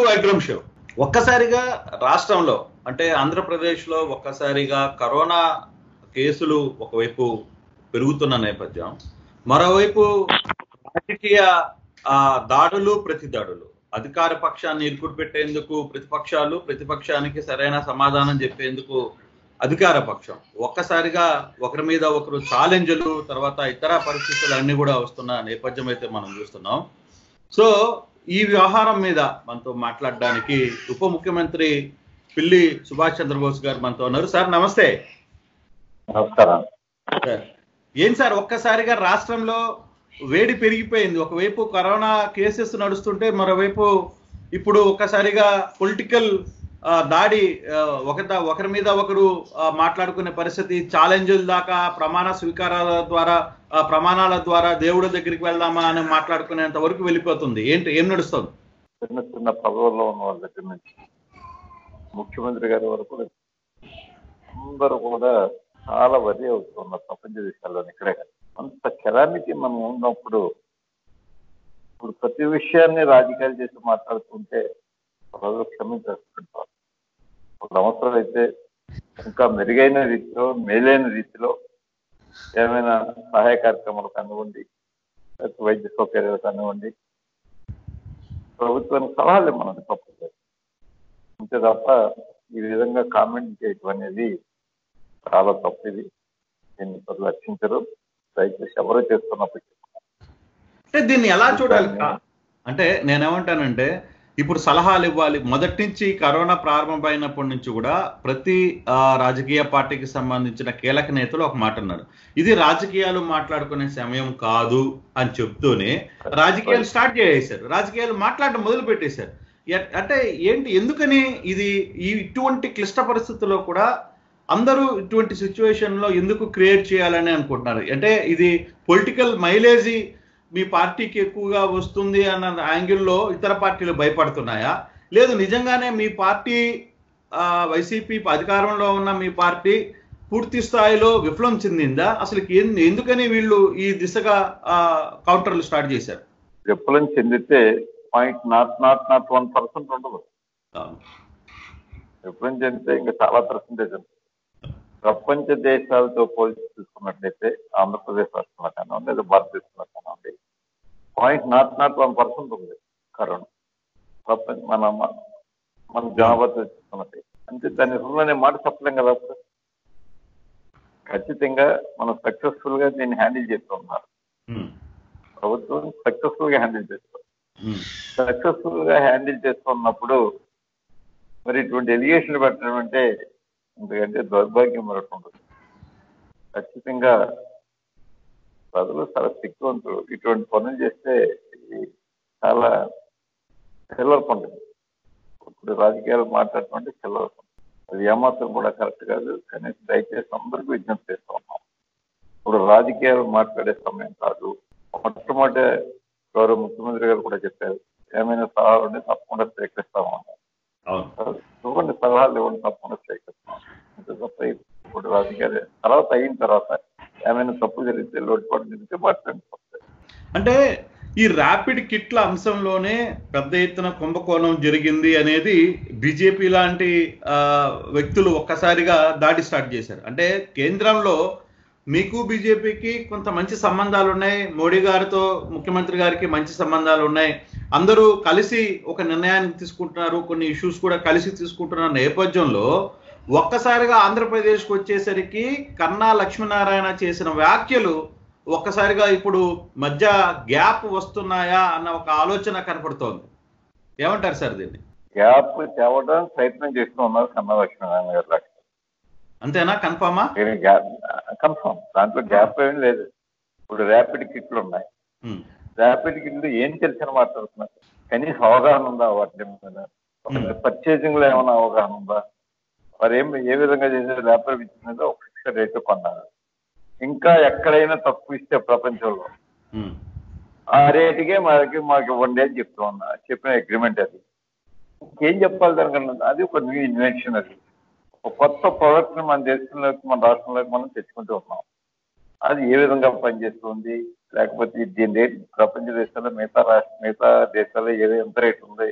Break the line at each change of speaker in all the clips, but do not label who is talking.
అగ్రం show ఒక్కసారిగా రాష్ట్రంలో అంటే ఆంధ్రప్రదేశ్ లో ఒక్కసారిగా కరోనా కేసులు ఒకవైపు పెరుగుతున్న నేపథ్యం మరోవైపు రాజకీయ ఆ, దాడులు ప్రతి దాడులు అధికార పక్షాన్ని ఇరుకుడు పెట్టేందుకు ప్రతిపక్షాలు ప్రతిపక్షానికి సరైన సమాధానం చెప్పేందుకు అధికార పక్షం ఒక్కసారిగా ఒకరి మీద ఒకరు ఛాలెంజ్లు తర్వాత ఇతర పరిస్థితులు అన్ని కూడా వస్తున్న నేపథ్యం అయితే మనం చూస్తున్నాం సో ఈ వ్యవహారం మీద మనతో మాట్లాడడానికి ఉప ముఖ్యమంత్రి పిల్లి సుభాష్ చంద్రబోస్ గారు మనతో ఉన్నారు సార్ నమస్తే
నమస్కారం
సార్ ఏం సార్ ఒక్కసారిగా రాష్ట్రంలో వేడి పెరిగిపోయింది ఒకవైపు కరోనా కేసెస్ నడుస్తుంటే మరోవైపు ఇప్పుడు ఒక్కసారిగా పొలిటికల్ దాడి ఆ, ఒక ఒకరి మీద ఒకరు ఆ, మాట్లాడుకునే పరిస్థితి ఛాలెంజ్ల దాకా ప్రమాణ స్వీకారాల ద్వారా ఆ, ప్రమాణాల ద్వారా దేవుడి దగ్గరికి వెళ్దామా అని మాట్లాడుకునేంత వరకు వెళ్ళిపోతుంది ఏంటి ఏం నడుస్తుంది
చిన్న చిన్న పదవుల్లో ఉన్న వాళ్ళ దగ్గర నుంచి ముఖ్యమంత్రి గారి వరకు అందరూ కూడా చాలా వరి అవుతున్నారు ప్రపంచ దేశాల్లో ఇక్కడే కాదు. అంత కెలామిటీ మనం ఉన్నప్పుడు ఇప్పుడు ప్రతి విషయాన్ని రాజకీయాలు చేసి మాట్లాడుతుంటే ప్రజలు క్షమించేస్తుంటారు ఇప్పుడు అవసరం అయితే ఇంకా మెరుగైన రీతిలో మేలైన రీతిలో ఏమైనా సహాయ కార్యక్రమాలు కానివ్వండి లేకపోతే వైద్య సౌకర్యాలు కానివ్వండి ప్రభుత్వానికి సలహాలు మనది తప్పదు అంతే తప్ప ఈ విధంగా కామెంట్ చేయటం అనేది చాలా తప్పిది దీన్ని ప్రజలు రక్షించరు దయచేసి ఎవరు చేస్తున్నప్పటికీ
అంటే దీన్ని ఎలా చూడాలి అంటే నేనేమంటానంటే ఇప్పుడు సలహాలు ఇవ్వాలి మొదటి నుంచి కరోనా ప్రారంభమైనప్పటి నుంచి కూడా ప్రతి ఆ, రాజకీయ పార్టీకి సంబంధించిన కీలక నేతలు ఒక మాట అన్నారు ఇది రాజకీయాలు మాట్లాడుకునే సమయం కాదు అని చెప్తూనే రాజకీయాలు స్టార్ట్ చేసేశారు రాజకీయాలు మాట్లాడడం మొదలు పెట్టేశారు ఎట్- అంటే ఏంటి ఎందుకని ఇది ఈ ఇటువంటి క్లిష్ట పరిస్థితుల్లో కూడా అందరూ ఇటువంటి సిచ్యువేషన్ లో ఎందుకు క్రియేట్ చేయాలని అనుకుంటున్నారు అంటే ఇది పొలిటికల్ మైలేజీ మీ పార్టీకి ఎక్కువగా వస్తుంది అన్న యాంగిల్లో ఇతర పార్టీలు భయపడుతున్నాయా లేదు నిజంగానే మీ పార్టీ ఆ, వైసీపీ అధికారంలో ఉన్న మీ పార్టీ పూర్తి స్థాయిలో విఫలం చెందిందా అసలు ఎన్- ఎందుకని వీళ్ళు ఈ దిశగా ఆ, కౌంటర్లు స్టార్ట్ చేశారు
విఫలం చెందితే point not not not one percent ఉండదు విఫలం చెందితే ఇంకా చాలా పర్సెంటేజ్ ఉంటుంది ప్రపంచ దేశాలతో పోల్చి చూసుకున్నట్లయితే ఆంధ్రప్రదేశ్ రాష్ట్రంలో కానివ్వండి లేదా భారతదేశంలో కానివ్వండి point not not one percent ఉంది కరోనా ప్రపంచ మన మన జనాభాతో చూసుకున్నట్టు అంటే దాని విఫలం అనే మాట చెప్పలేం కదా అప్పుడు ఖచ్చితంగా మనం సక్సెస్ఫుల్ గా దీన్ని హ్యాండిల్ చేస్తూ ఉన్నారు
ఉమ్,
ప్రభుత్వం సక్సెస్ఫుల్ గా హ్యాండిల్ చేస్తారు
ఉమ్,
సక్సెస్ఫుల్ గా హ్యాండిల్ చేస్తున్నప్పుడు మరి ఇటువంటి ఎలిగేషన్ పెట్టడం అంటే ఎందుకంటే దౌర్భాగ్యం మరొకటి ఉండదు ఖచ్చితంగా ప్రజలు చాలా శక్తివంతులు ఇటువంటి పనులు చేస్తే ఇది చాలా చిల్లర పండుగ ఇప్పుడు రాజకీయాలు మాట్లాడటం చిల్లర పండుగ అది ఏమాత్రం కూడా కరెక్ట్ కాదు కానీ దయచేసి అందరికీ విజ్ఞప్తి చేస్తూ ఉన్నాం ఇప్పుడు రాజకీయాలు మాట్లాడే సమయం కాదు మొట్టమొదటి గౌరవ ముఖ్యమంత్రి గారు కూడా చెప్పారు ఏమైనా సలహాలు ఉంటే తప్పకుండా స్వీకరిస్తాము అన్నారు.
అవును
ఇవ్వండి సలహాలు ఇవ్వండి తప్పకుండా స్వీకరిస్తాం అంతే తప్ప ఇప్పుడు రాజకీయాలు తర్వాత అయిన తర్వాత ఏమైనా తప్పు జరిగితే లోటుపాటు జరిగితే మాట్లాడుకోవచ్చు
అంటే ఈ ర్యాపిడ్ కిట్ల అంశంలోనే పెద్ద ఎత్తున కుంభకోణం జరిగింది అనేది బీజేపీ లాంటి ఆ, వ్యక్తులు ఒక్కసారిగా దాడి స్టార్ట్ చేశారు అంటే కేంద్రంలో మీకు బీజేపీకి కొంత మంచి సంబంధాలు ఉన్నాయి మోడీ గారితో ముఖ్యమంత్రి గారికి మంచి సంబంధాలు ఉన్నాయి అందరూ కలిసి ఒక నిర్ణయానికి తీసుకుంటున్నారు కొన్ని ఇష్యూస్ కూడా కలిసి తీసుకుంటున్న నేపథ్యంలో ఒక్కసారిగా ఆంధ్రప్రదేశ్కి వచ్చేసరికి కన్నా లక్ష్మీనారాయణ చేసిన వ్యాఖ్యలు ఒక్కసారిగా ఇప్పుడు మధ్య గ్యాప్ వస్తున్నాయా అన్న ఒక ఆలోచన కనపడుతోంది ఏమంటారు సార్ దీన్ని
గ్యాప్ తేవడానికి ప్రయత్నం చేస్తూ ఉన్నారు కన్నా లక్ష్మీనారాయణ గారు లక్ష్యం
అంతేనా కన్ఫామా
గ్యాప్ కన్ఫర్మ్ దాంట్లో గ్యాప్ ఏమీ లేదు ఇప్పుడు ర్యాపిడ్ కిట్లు ఉన్నాయి
ఉమ్,
ర్యాపిడ్ కిట్లు ఏం తెలిసిన మాట్లాడుతున్నారు కనీసం అవగాహన ఉందా వాటి మీద పర్చేసింగ్ లో ఏమైనా అవగాహన ఉందా వారు ఏం ఏ విధంగా చేసే ర్యాపిడ్ ఇచ్చిన ఒక ఫిక్స్డ్ రేటు కొన్నారు ఇంకా ఎక్కడైనా తక్కువ ఇస్తే ప్రపంచంలో
ఉమ్,
ఆ రేటుకే మనకి మాకు ఇవ్వండి అని చెప్తూ ఉన్నా చెప్పిన అగ్రిమెంట్ అది ఇంకేం చెప్పాలి దానికన్నా అది ఒక న్యూ ఇన్వెన్షన్ అది ఒక కొత్త ప్రోడక్ట్ ని మన దేశంలోకి మన రాష్ట్రంలోకి మనం తెచ్చుకుంటూ ఉన్నాం అది ఏ విధంగా పనిచేస్తుంది లేకపోతే దీని రేట్ ప్రపంచ దేశాల్లో మిగతా రాష్ట్ర మిగతా దేశాల్లో ఏదో ఎంత రేట్ ఉంది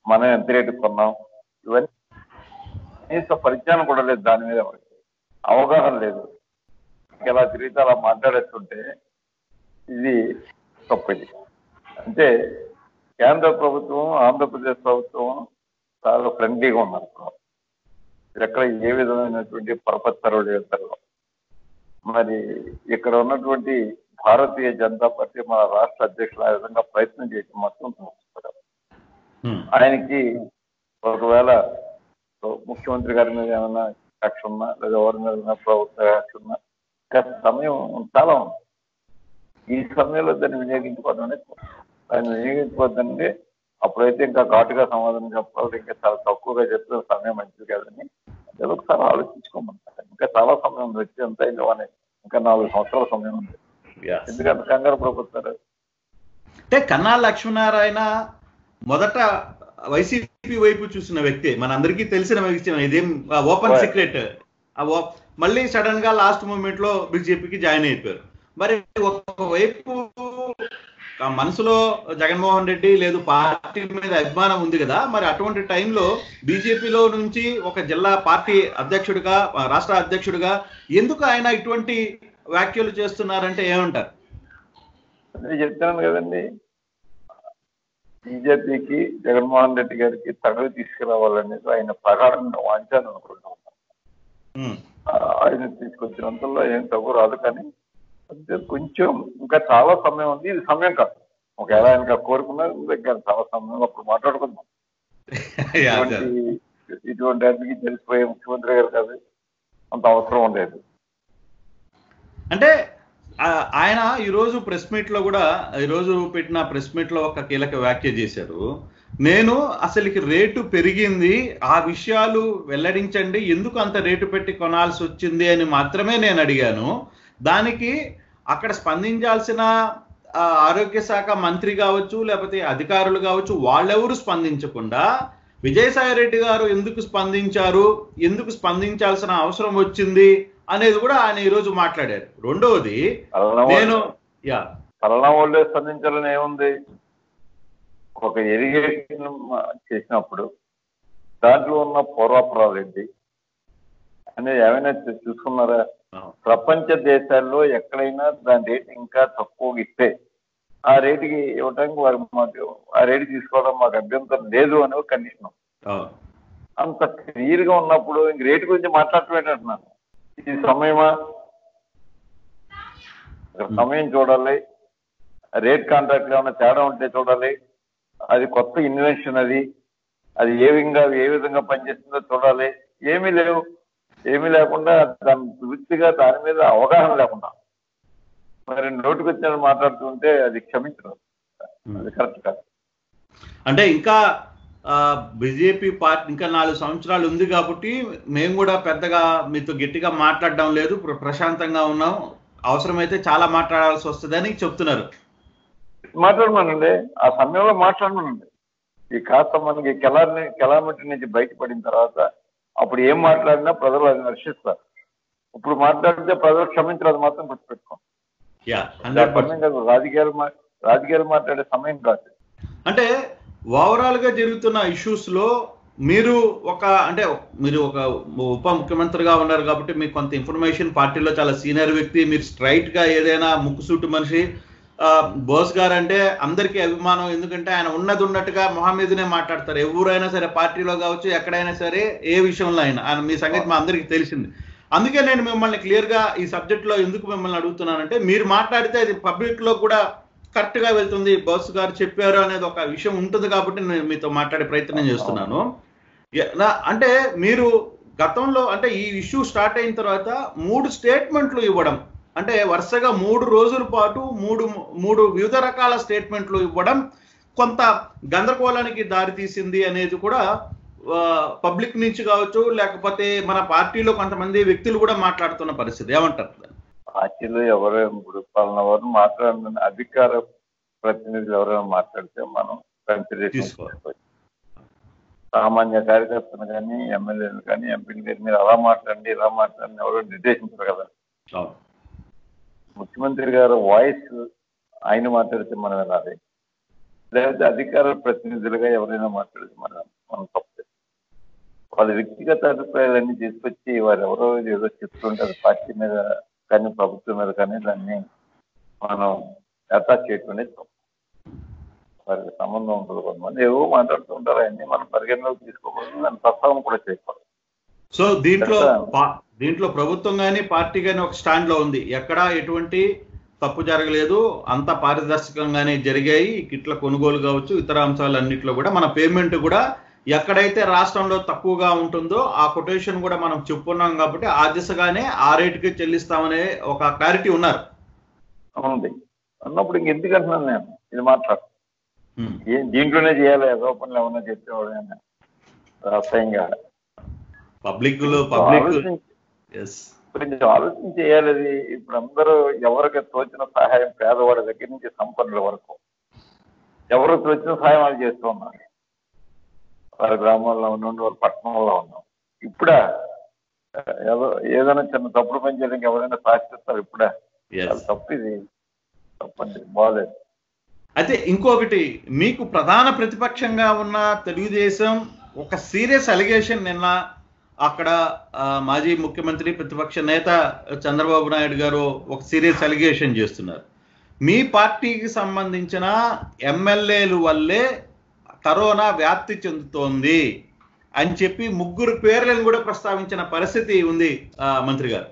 మనం ఎంత రేటు కొన్నాం ఇవన్నీ కనీస పరిజ్ఞానం కూడా లేదు దాని మీద ఎవరికి అవగాహన లేదు ఎలా తిరిగితే అలా మాట్లాడేస్తుంటే ఇది తప్పది అంటే కేంద్ర ప్రభుత్వం ఆంధ్రప్రదేశ్ ప్రభుత్వం చాలా ఫ్రెండ్లీగా ఉన్నారు ఎక్కడ ఏ విధమైనటువంటి పరపత్తరు లేదు మరి ఇక్కడ ఉన్నటువంటి భారతీయ జనతా పార్టీ మన రాష్ట్ర అధ్యక్షులు ఆ విధంగా ప్రయత్నం చేసి మొత్తం చూస్తారు
ఉమ్,
ఆయనకి ఒకవేళ ముఖ్యమంత్రి గారి మీద ఏమైనా కక్ష ఉన్నా లేదా ఎవరి మీద ఏమైనా ప్రభుత్వ కక్ష ఉన్నా కాస్త సమయం చాలా ఉంది. ఈ సమయంలో దాన్ని వినియోగించుకోవడం అనేది దాన్ని వినియోగించుకోవద్దంటే అప్పుడైతే ఇంకా ఘాటుగా సమాధానం చెప్పాలి ఇంకా చాలా తక్కువగా చెప్తే సమయం మంచిది కాదని అది ఒకసారి ఆలోచించుకోమంటారు ఇంకా చాలా సమయం ఉంది వచ్చి ఎంత అయిందో అని ఇంకా నాలుగు సంవత్సరాల సమయం ఉంది
yes.
ఎందుకంటే కంగారు ప్రభుత్వాలు
అంటే కన్నా లక్ష్మీనారాయణ మొదట వైసీపీ వైపు చూసిన వ్యక్తి మనందరికీ తెలిసిన విషయం ఇదేం ఓపెన్
Right.
సీక్రెట్ మళ్ళీ సడన్ గా లాస్ట్ మూమెంట్ లో బీజేపీకి జాయిన్ అయిపోయారు మరి ఒకవైపు ఆ మనసులో జగన్మోహన్ రెడ్డి లేదు పార్టీ మీద అభిమానం ఉంది కదా మరి అటువంటి టైంలో బీజేపీలో నుంచి ఒక జిల్లా పార్టీ అధ్యక్షుడిగా ఆ, రాష్ట్ర అధ్యక్షుడిగా ఎందుకు ఆయన ఇటువంటి వ్యాఖ్యలు చేస్తున్నారంటే ఏమంటారు
నేను చెప్తున్నాను కదండి బీజేపీకి జగన్మోహన్ రెడ్డి గారికి తగలు తీసుకురావాలనేది ఆయన ప్రగాఢంగా వాంఛాను అనుకుంటున్నాను
ఉమ్,
ఆ, ఆయన తీసుకొచ్చినంతలో ఏం తగ్గు రాదు కానీ అంటే కొంచెం ఇంకా చాలా సమయం ఉంది ఇది సమయం కాదు ఒకవేళ ఆయన కోరుకున్నా ఇంకా చాలా సమయం అప్పుడు మాట్లాడుకుందాం
yeah,
ఇటువంటి
sir.
ఇటువంటి వాటికి తెలిసిపోయే ముఖ్యమంత్రి గారు కాదు అంత అవసరం ఉండేది
అంటే ఆ, ఆయన ఈరోజు ప్రెస్ మీట్ లో కూడా ఈరోజు పెట్టిన ప్రెస్ మీట్ లో ఒక కీలక వ్యాఖ్య చేశారు నేను అసలుకి రేటు పెరిగింది ఆ విషయాలు వెల్లడించండి ఎందుకు అంత రేటు పెట్టి కొనాల్సి వచ్చింది అని మాత్రమే నేను అడిగాను దానికి అక్కడ స్పందించాల్సిన ఆ, ఆరోగ్య శాఖ మంత్రి కావచ్చు లేకపోతే అధికారులు కావచ్చు వాళ్ళెవరు స్పందించకుండా విజయసాయి రెడ్డి గారు ఎందుకు స్పందించారు ఎందుకు స్పందించాల్సిన అవసరం వచ్చింది అనేది కూడా ఆయన ఈరోజు మాట్లాడారు రెండవది నేను యా
కరోనా వాళ్ళే స్పందించాలని ఏముంది ఒక ఇరిగేషన్ చేసినప్పుడు దాంట్లో ఉన్న పూర్వాపరాలు ఏంటి అనేది ఏమైనా చూ- చూసుకున్నారా ప్రపంచ దేశాల్లో ఎక్కడైనా దాని రేట్ ఇంకా తక్కువ ఇస్తే ఆ రేటుకి ఇవ్వడానికి వారు మాకు ఆ రేటు తీసుకోవడం మాకు అభ్యంతరం లేదు అనే ఒక కండిషన్
అవును.
అంత క్లియర్ గా ఉన్నప్పుడు ఇంక రేటు గురించి మాట్లాడటం ఏంటంటున్నాను ఇది సమయమా ఇక్కడ సమయం చూడాలి రేట్ కాంట్రాక్ట్ ఏమైనా తేడా ఉంటే చూడాలి అది కొత్త ఇన్వెన్షన్ అది అది ఏ విధంగా ఏ విధంగా పనిచేస్తుందో చూడాలి ఏమీ లేవు ఏమీ లేకుండా దాని పూర్తిగా దాని మీద అవగాహన లేకుండా మరి నోటికి వచ్చిన మాట్లాడుతుంటే అది క్షమించడం అది కరెక్ట్ కాదు
అంటే ఇంకా బీజేపీ పార్టీ ఇంకా నాలుగు సంవత్సరాలు ఉంది కాబట్టి మేము కూడా పెద్దగా మీతో గట్టిగా మాట్లాడడం లేదు ప్ర- ప్రశాంతంగా ఉన్నాం అవసరమైతే చాలా మాట్లాడాల్సి వస్తుందని చెప్తున్నారు
మాట్లాడమనండి ఆ సమయంలో మాట్లాడమనండి ఈ కాస్త మనకి కెలారి కెలామిటీ నుంచి బయటపడిన తర్వాత అప్పుడు ఏం మాట్లాడినా ప్రజలు అది హర్షిస్తారు ఇప్పుడు మాట్లాడితే ప్రజలు క్షమించరు అది మాత్రం గుర్తుపెట్టుకోండి
యా
ఆ
హండ్రెడ్
సమయం కాదు రాజకీయాలు మా- రాజకీయాలు మాట్లాడే సమయం కాదు
అంటే ఓవరాల్ గా జరుగుతున్న ఇష్యూస్ లో మీరు ఒక అంటే మీరు ఒక ఉప ముఖ్యమంత్రిగా ఉన్నారు కాబట్టి మీకు కొంత ఇన్ఫర్మేషన్ పార్టీలో చాలా సీనియర్ వ్యక్తి మీరు స్ట్రైట్ గా ఏదైనా ముక్కుసూటు మనిషి ఆ, బోస్ గారు అంటే అందరికీ అభిమానం ఎందుకంటే ఆయన ఉన్నది ఉన్నట్టుగా మొహం మీదనే మాట్లాడతారు ఎవరైనా సరే పార్టీలో కావచ్చు ఎక్కడైనా సరే ఏ విషయంలో అయినా ఆయన మీ సంగతి మా అందరికీ తెలిసింది అందుకే నేను మిమ్మల్ని క్లియర్ గా ఈ సబ్జెక్ట్ లో ఎందుకు మిమ్మల్ని అడుగుతున్నానంటే మీరు మాట్లాడితే అది పబ్లిక్ లో కూడా కరెక్ట్ గా వెళ్తుంది బాస్ గారు చెప్పారు అనేది ఒక విషయం ఉంటుంది కాబట్టి నేను మీతో మాట్లాడే ప్రయత్నం చేస్తున్నాను యా, నా- అంటే మీరు గతంలో అంటే ఈ ఇష్యూ స్టార్ట్ అయిన తర్వాత మూడు స్టేట్మెంట్లు ఇవ్వడం అంటే వరుసగా మూడు రోజుల పాటు మూడు మూడు వివిధ రకాల స్టేట్మెంట్లు ఇవ్వడం కొంత గందరగోళానికి దారితీసింది అనేది కూడా పబ్లిక్ నుంచి కావచ్చు లేకపోతే మన పార్టీలో కొంతమంది వ్యక్తులు కూడా మాట్లాడుతున్న పరిస్థితి ఏమంటారు
పార్టీలో ఎవరు ఇప్పుడు పలానా వారు మాట్లాడిన అధికార ప్రతినిధులు ఎవరైనా మాట్లాడితే మనం కన్సిడరేషన్
తీసుకోవాలి.
తీసుకోవాలి సామాన్య కార్యకర్తలు కానీ ఎమ్మెల్యేలు కానీ ఎంపీలు కానీ మీరు అలా మాట్లాడండి ఇలా మాట్లాడండి ఎవరు నిర్దేశించరు కదా
అవును.
ముఖ్యమంత్రి గారు వాయిస్ ఆయన మాట్లాడితే మనం వినాలి లేకపోతే అధికార ప్రతినిధులుగా ఎవరైనా మాట్లాడేది మన మనం తప్పు వాళ్ళ వ్యక్తిగత అభిప్రాయాలన్నీ తీసుకొచ్చి వారు ఎవరో ఏదో చెప్తుంటారు పార్టీ మీద కానీ ప్రభుత్వం మీద కానీ దాన్ని మనం అటాచ్ చేయటం అనేది తప్పు వారికి సంబంధం ఉంటుంది కొంతమంది ఏవో మాట్లాడుతుంటారు అవన్నీ మనం పరిగణలోకి తీసుకోకూడదు దాన్ని ప్రస్తావన కూడా చేయకూడదు
సో దీంట్లో పా- దీంట్లో ప్రభుత్వం కానీ పార్టీ కానీ ఒక స్టాండ్ లో ఉంది ఎక్కడా ఎటువంటి తప్పు జరగలేదు అంత పారదర్శకంగానే జరిగాయి ఈ కిట్ల కొనుగోలు కావచ్చు ఇతర అంశాలు అన్నింటిలో కూడా మన పేమెంట్ కూడా ఎక్కడైతే రాష్ట్రంలో తక్కువగా ఉంటుందో ఆ కొటేషన్ కూడా మనం చెప్పుకున్నాం కాబట్టి ఆ దిశగానే ఆ రేటుకి చెల్లిస్తామనే ఒక క్లారిటీ ఉన్నారు
ఉంది అన్నప్పుడు ఇంక ఎందుకంటున్నాను నేను ఇది మాట్లాడు
ఉమ్.
ఏం దీంట్లోనే చేయాలి ఏదో పనులు ఏమన్నా చెప్పేవాడు అసహ్యంగా
పబ్లిక్ లో పబ్లిక్
ఆలోచించి
ఎస్
కొంచెం ఆలోచన చేయాలి అది ఇప్పుడు అందరూ ఎవరికి తోచిన సహాయం పేదవాడి దగ్గర నుంచి సంపన్నుల వరకు ఎవరు తోచిన సహాయం వాళ్ళు చేస్తూ ఉన్నారు వారి గ్రామాల్లో ఉండి వారి పట్టణంలో ఉన్నాం ఇప్పుడా ఏదో ఏదైనా చిన్న తప్పుడు పని చేయడానికి ఎవరైనా సాక్షిస్తారు ఇప్పుడా
ఎస్
అది తప్పు ఇది తప్పండి బాగాలేదు
అయితే ఇంకొకటి మీకు ప్రధాన ప్రతిపక్షంగా ఉన్న తెలుగుదేశం ఒక సీరియస్ అలిగేషన్ నిన్న అక్కడ ఆ, మాజీ ముఖ్యమంత్రి ప్రతిపక్ష నేత చంద్రబాబు నాయుడు గారు ఒక సీరియస్ అలిగేషన్ చేస్తున్నారు మీ పార్టీకి సంబంధించిన ఎమ్మెల్యేలు వల్లే కరోనా వ్యాప్తి చెందుతోంది అని చెప్పి ముగ్గురు పేర్లను కూడా ప్రస్తావించిన పరిస్థితి ఉంది ఆ, మంత్రి గారు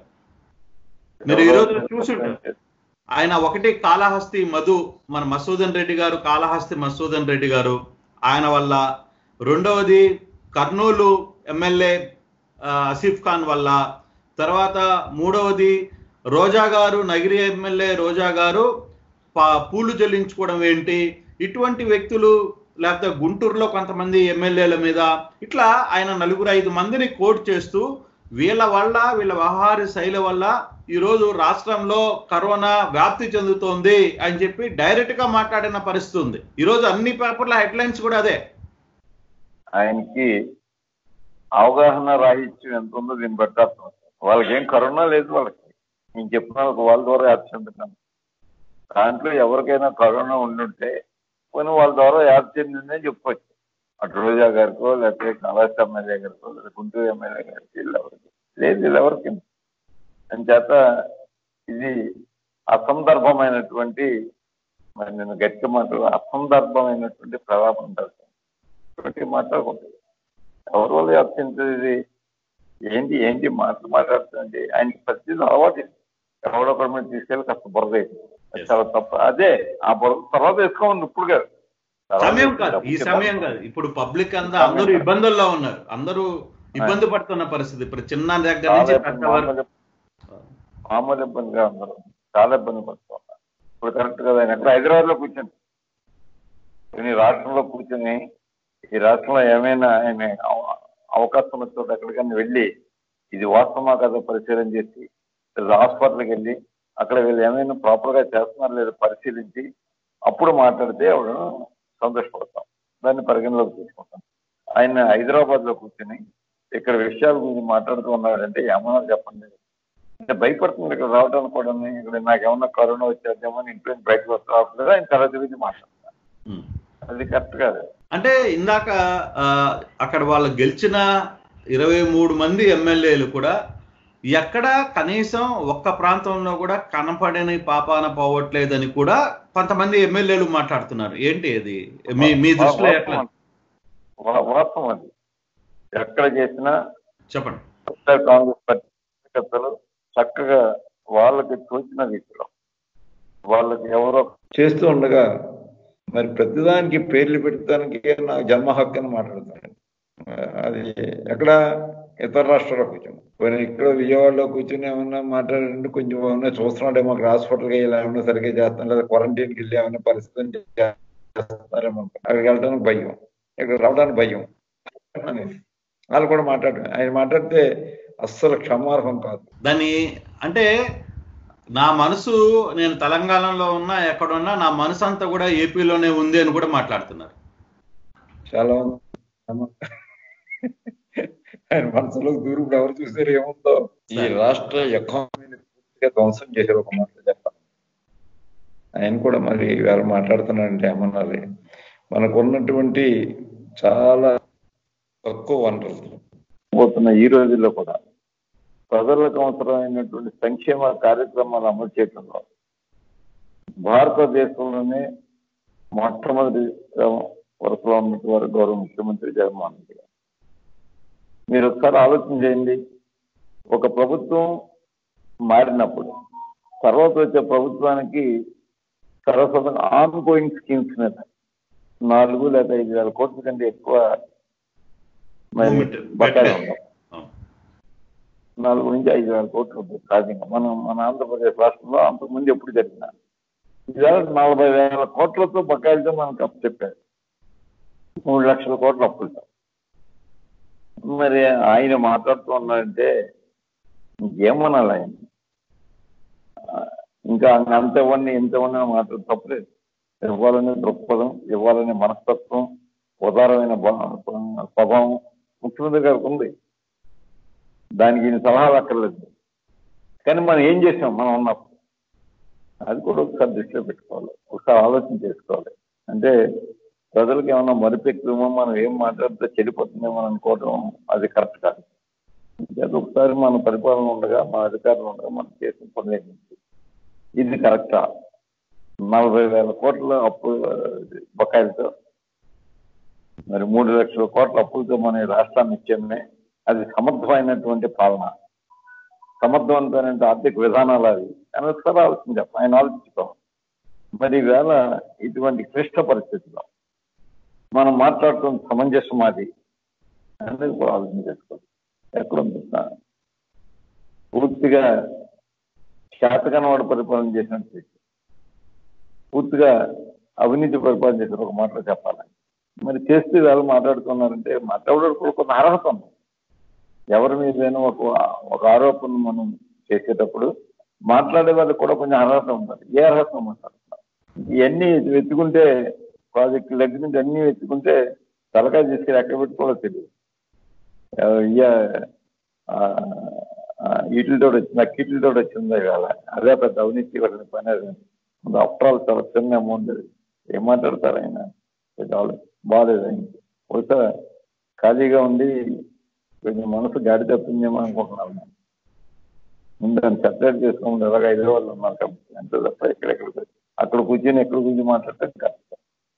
మీరు ఈ రోజు చూసుంటారు ఆయన ఒకటి కాళహస్తి మధు మన మసూదన్ రెడ్డి గారు కాళహస్తి మసూదన్ రెడ్డి గారు ఆయన వల్ల రెండవది కర్నూలు ఎమ్మెల్యే ఆ, ఆసిఫ్ ఖాన్ వల్ల తర్వాత మూడవది రోజా గారు నగిరి ఎమ్మెల్యే రోజా గారు పా- పూలు చెల్లించుకోవడం ఏంటి ఇటువంటి వ్యక్తులు లేకపోతే గుంటూరులో కొంతమంది ఎమ్మెల్యేల మీద ఇట్లా ఆయన నలుగురు ఐదు మందిని కోట్ చేస్తూ వీళ్ళ వల్ల వీళ్ళ వ్యవహార శైలి వల్ల ఈరోజు రాష్ట్రంలో కరోనా వ్యాప్తి చెందుతోంది అని చెప్పి డైరెక్ట్ గా మాట్లాడిన పరిస్థితి ఉంది ఈరోజు అన్ని పేపర్ల హెడ్లైన్స్ కూడా అదే
ఆయనకి అవగాహన రాహిత్యం ఎంత ఉందో దీన్ని బట్టి అర్థం వాళ్ళకి ఏం కరోనా లేదు వాళ్ళకి నేను చెప్పిన వాళ్ళకి వాళ్ళ ద్వారా యాప్ చెందుతాను దాంట్లో ఎవరికైనా కరోనా ఉండుంటే పోనీ వాళ్ళ ద్వారా యాప్ చెందిందని చెప్పొచ్చు అటు రోజా గారికో లేకపోతే కళాశాల ఎమ్మెల్యే గారికో లేదా గుంటూరు ఎమ్మెల్యే గారికి వీళ్ళు ఎవరికి లేదు వీళ్ళు ఎవరికి అని చేత ఇది అసందర్భమైనటువంటి మరి నేను గట్టి మాటలు అసందర్భమైనటువంటి ప్రలాపం ఉంటుంది మాట్లాడుకుంటుంది ఎవరి వల్ల చెప్తుంది ఇది ఏంటి ఏంటి మాటలు మాట్లాడుతుంది ఆయనకి ప్రతిదీ అలవాటు ఇది. ఎవడో ఒకరి మీద తీసుకెళ్ళి కాస్త బురద వేయడం. అది చాలా తప్ప అదే ఆ బురద తర్వాత వేసుకోమని ఇప్పుడు కాదు తర్వాత
సమయం కాదు ఈ
డబ్బుకి
సమయం కాదు ఇప్పుడు పబ్లిక్ అంతా అందరూ ఇబ్బందుల్లో ఉన్నారు అందరూ ఇబ్బంది పడుతున్న పరిస్థితి ఇప్పుడు చిన్న దగ్గర
చాలా
నుంచి
ఇబ్బంది,
పెద్ద వరకు
మామూలు మామూలు ఇబ్బందిగా ఉన్నారు చాలా ఇబ్బంది పడుతున్నారు ఇప్పుడు కరెక్ట్ కదా ఆయన ఎక్కడ హైదరాబాద్ లో కూర్చొని ఈ రాష్ట్రంలో కూర్చొని ఈ రాష్ట్రంలో ఏమైనా ఆయన అవ- అవకాశం వచ్చిన ఎక్కడికైనా వెళ్ళి ఇది వాస్తవమా కదా పరిశీలన చేసి లేదా హాస్పిటల్కి వెళ్ళి అక్కడ వీళ్ళు ఏమైనా ప్రాపర్ గా చేస్తున్నారు లేదా పరిశీలించి అప్పుడు మాట్లాడితే ఆవిడ సంతోషపడతాం దాన్ని పరిగణలోకి తీసుకుంటాం ఆయన హైదరాబాద్ లో కూర్చొని ఇక్కడ విషయాల గురించి మాట్లాడుతూ ఉన్నాడంటే ఏమన్నా చెప్పండి అంటే భయపడుతుంది ఇక్కడ రావడానికి కూడా ఇక్కడ నాకేమన్నా కరోనా వచ్చేద్దామో అని ఇంట్లో నుంచి బయటకు వస్తా రావట్లేదు ఆయన తల గురించి మాట్లాడుతున్నారు
ఉమ్.
అది కరెక్ట్ కాదు
అంటే ఇందాక ఆ, అక్కడ వాళ్ళు గెలిచిన ఇరవై మూడు మంది ఎమ్మెల్యేలు కూడా ఎక్కడ కనీసం ఒక్క ప్రాంతంలో కూడా కనపడని పాపాన పోవట్లేదని కూడా కొంతమంది ఎమ్మెల్యేలు మాట్లాడుతున్నారు ఏంటి అది మీ మీ దృష్టిలో ఎట్లా
వా- వాస్తవం అది ఎక్కడ చేసినా
చెప్పండి
ఉత్తర కాంగ్రెస్ పార్టీ కార్యకర్తలు చక్కగా వాళ్ళకి తోచిన రీతిలో వాళ్ళకి ఎవరో
చేస్తూ ఉండగా మరి ప్రతిదానికి పేర్లు పెట్టడానికి నాకు జన్మ హక్కు అని మాట్లాడుతాను అది ఎక్కడ ఇతర రాష్ట్రాల్లో కూర్చొని పోనీ ఇక్కడ విజయవాడలో కూర్చొని ఏమన్నా మాట్లాడండి కొంచెం ఏమన్నా చూస్తున్నాడేమో అక్కడ హాస్పిటల్కి వెళ్ళి ఏమన్నా సరిగ్గా చేస్తాం లేదా క్వారంటైన్కి వెళ్ళి ఏమన్నా పరిస్థితి చేస్తారేమో అక్కడికి వెళ్ళడానికి భయం ఇక్కడ రావడానికి భయం అనేది వాళ్ళు కూడా మాట్లాడారు ఆయన మాట్లాడితే అస్సలు క్షమార్హం కాదు
దాన్ని అంటే నా మనసు నేను తెలంగాణలో ఉన్నా ఎక్కడున్నా నా మనసు అంతా కూడా ఏపీలోనే ఉంది అని కూడా మాట్లాడుతున్నారు
చాలా మంది ఆయన మనసులో దూరం ఎవరు చూసారు ఏముందో ఈ రాష్ట్ర ఎకానమీని పూర్తిగా ధ్వంసం చేశారు ఒక మాట చెప్పాలి ఆయన కూడా మరి వేరే మాట్లాడుతున్నాడంటే ఏమన్నది మనకు ఉన్నటువంటి చాలా తక్కువ వనరులు
పోతున్న ఈ రోజుల్లో కూడా ప్రజలకు అవసరమైనటువంటి సంక్షేమ కార్యక్రమాలు అమలు చేయడంలో భారతదేశంలోనే మొట్టమొదటి వరుసలో ఉన్నటువంటి గౌరవ ముఖ్యమంత్రి జగన్మోహన్ రెడ్డి గారు మీరు ఒకసారి ఆలోచన చేయండి ఒక ప్రభుత్వం మారినప్పుడు తర్వాత వచ్చే ప్రభుత్వానికి సర్వస్వతంగా ఆన్ గోయింగ్ స్కీమ్స్ మీద నాలుగు లేదా ఐదు వేల కోట్ల కంటే ఎక్కువ మరి
Movement,
బకాయిలు
పెట్టారు.
ఉన్నాయి
అవును.
నాలుగు నుంచి ఐదు వేల కోట్లు ఉంటుంది సహజంగా మనం మన ఆంధ్రప్రదేశ్ రాష్ట్రంలో అంతకుముందు ఎప్పుడు జరిగిన ఇవాళ నలభై వేల కోట్లతో బకాయిలతో మనకు అప్పు చెప్పారు మూడు లక్షల కోట్ల అప్పులతో మరి ఆయన మాట్లాడుతూ ఉన్నారంటే ఇంకేమనాలి ఆయన ఆ, ఇంకా అంత ఇవ్వండి ఇంత ఇవ్వండి అని మాట్లాడు తప్పలేదు ఇవ్వాలనే దృక్పథం ఇవ్వాలనే మనస్తత్వం ఉదారమైన భా- స్వభావం ముఖ్యమంత్రి గారికి ఉంది దానికి ఈయన సలహాలు అక్కర్లేదు కానీ మనం ఏం చేసాం మనం ఉన్నప్పుడు అది కూడా ఒకసారి దృష్టిలో పెట్టుకోవాలి ఒకసారి ఆలోచన చేసుకోవాలి అంటే ప్రజలకు ఏమన్నా మరిపెక్కుమో మనం ఏం మాట్లాడితే చెడిపోతుందేమో అని అనుకోవడం అది కరెక్ట్ కాదు ఇంకేదో ఒకసారి మన పరిపాలన ఉండగా మన అధికారులు ఉండగా మనం చేసిన పని ఏంటి? ఇది కరెక్టా నలభై వేల కోట్ల అప్పు బకాయిలతో మరి మూడు లక్షల కోట్ల అప్పులతో మన ఈ రాష్ట్రాన్ని ఇచ్చామే అది సమర్థమైనటువంటి పాలన సమర్థవంతమైన ఆర్థిక విధానాలు అవి అని ఒకసారి ఆలోచించాం ఆయన ఆలోచించుకోవాలి మరి ఈవేళ ఇటువంటి క్లిష్ట పరిస్థితిలో మనం మాట్లాడుతున్న సమంజసం అది అనేది కూడా ఆలోచన చేసుకోవాలి ఎక్కడ ఉంది సార్? పూర్తిగా శాతకన వాడు పరిపాలన చేసినట్టు చేసి, పూర్తిగా అవినీతి పరిపాలన చేసిన ఒక మాటలో చెప్పాలి మరి చేస్తే వాళ్ళు మాట్లాడుతున్నారంటే మాట్లాడడానికి కూడా కొంత అర్హత ఉంది ఎవరి మీదైనా ఒక ఒక ఆరోపణ మనం చేసేటప్పుడు మాట్లాడే వాళ్ళకి కూడా కొంచెం అర్హత ఉంటుంది ఏ అర్హత మాట్లాడుతున్నారు ఇవన్నీ వెతుకుంటే ప్రాజెక్టు దగ్గర నుంచి అన్ని వెతుకుంటే తలకాయ తీసుకెళ్ళి ఎక్కడ పెట్టుకోవాలో తెలియదు ఆ, ఇయ్య, ఆ, ఆ, వీటితో వచ్చింది కిటిలతో వచ్చింది ఇవాళ అదే పెద్ద అవినీతి వాళ్ళని పని అది అప్రాలు చాలా చిన్న అమౌంట్ అది ఏం మాట్లాడతారు ఆయన ఇది ఆలో- బాగాలేదు ఆయన బహుశా ఖాళీగా ఉండి కొంచెం మనసు గాడి తప్పిందేమో అనుకుంటున్నాను నేను. ముందు దాన్ని సెపరేట్ చేసుకోండి ఎలాగ హైదరాబాద్ ఉన్నారు కాబట్టి అంతే తప్ప ఎక్కడెక్కడ అక్కడ కూర్చొని ఎక్కడ కూర్చొని మాట్లాడటం కష్టం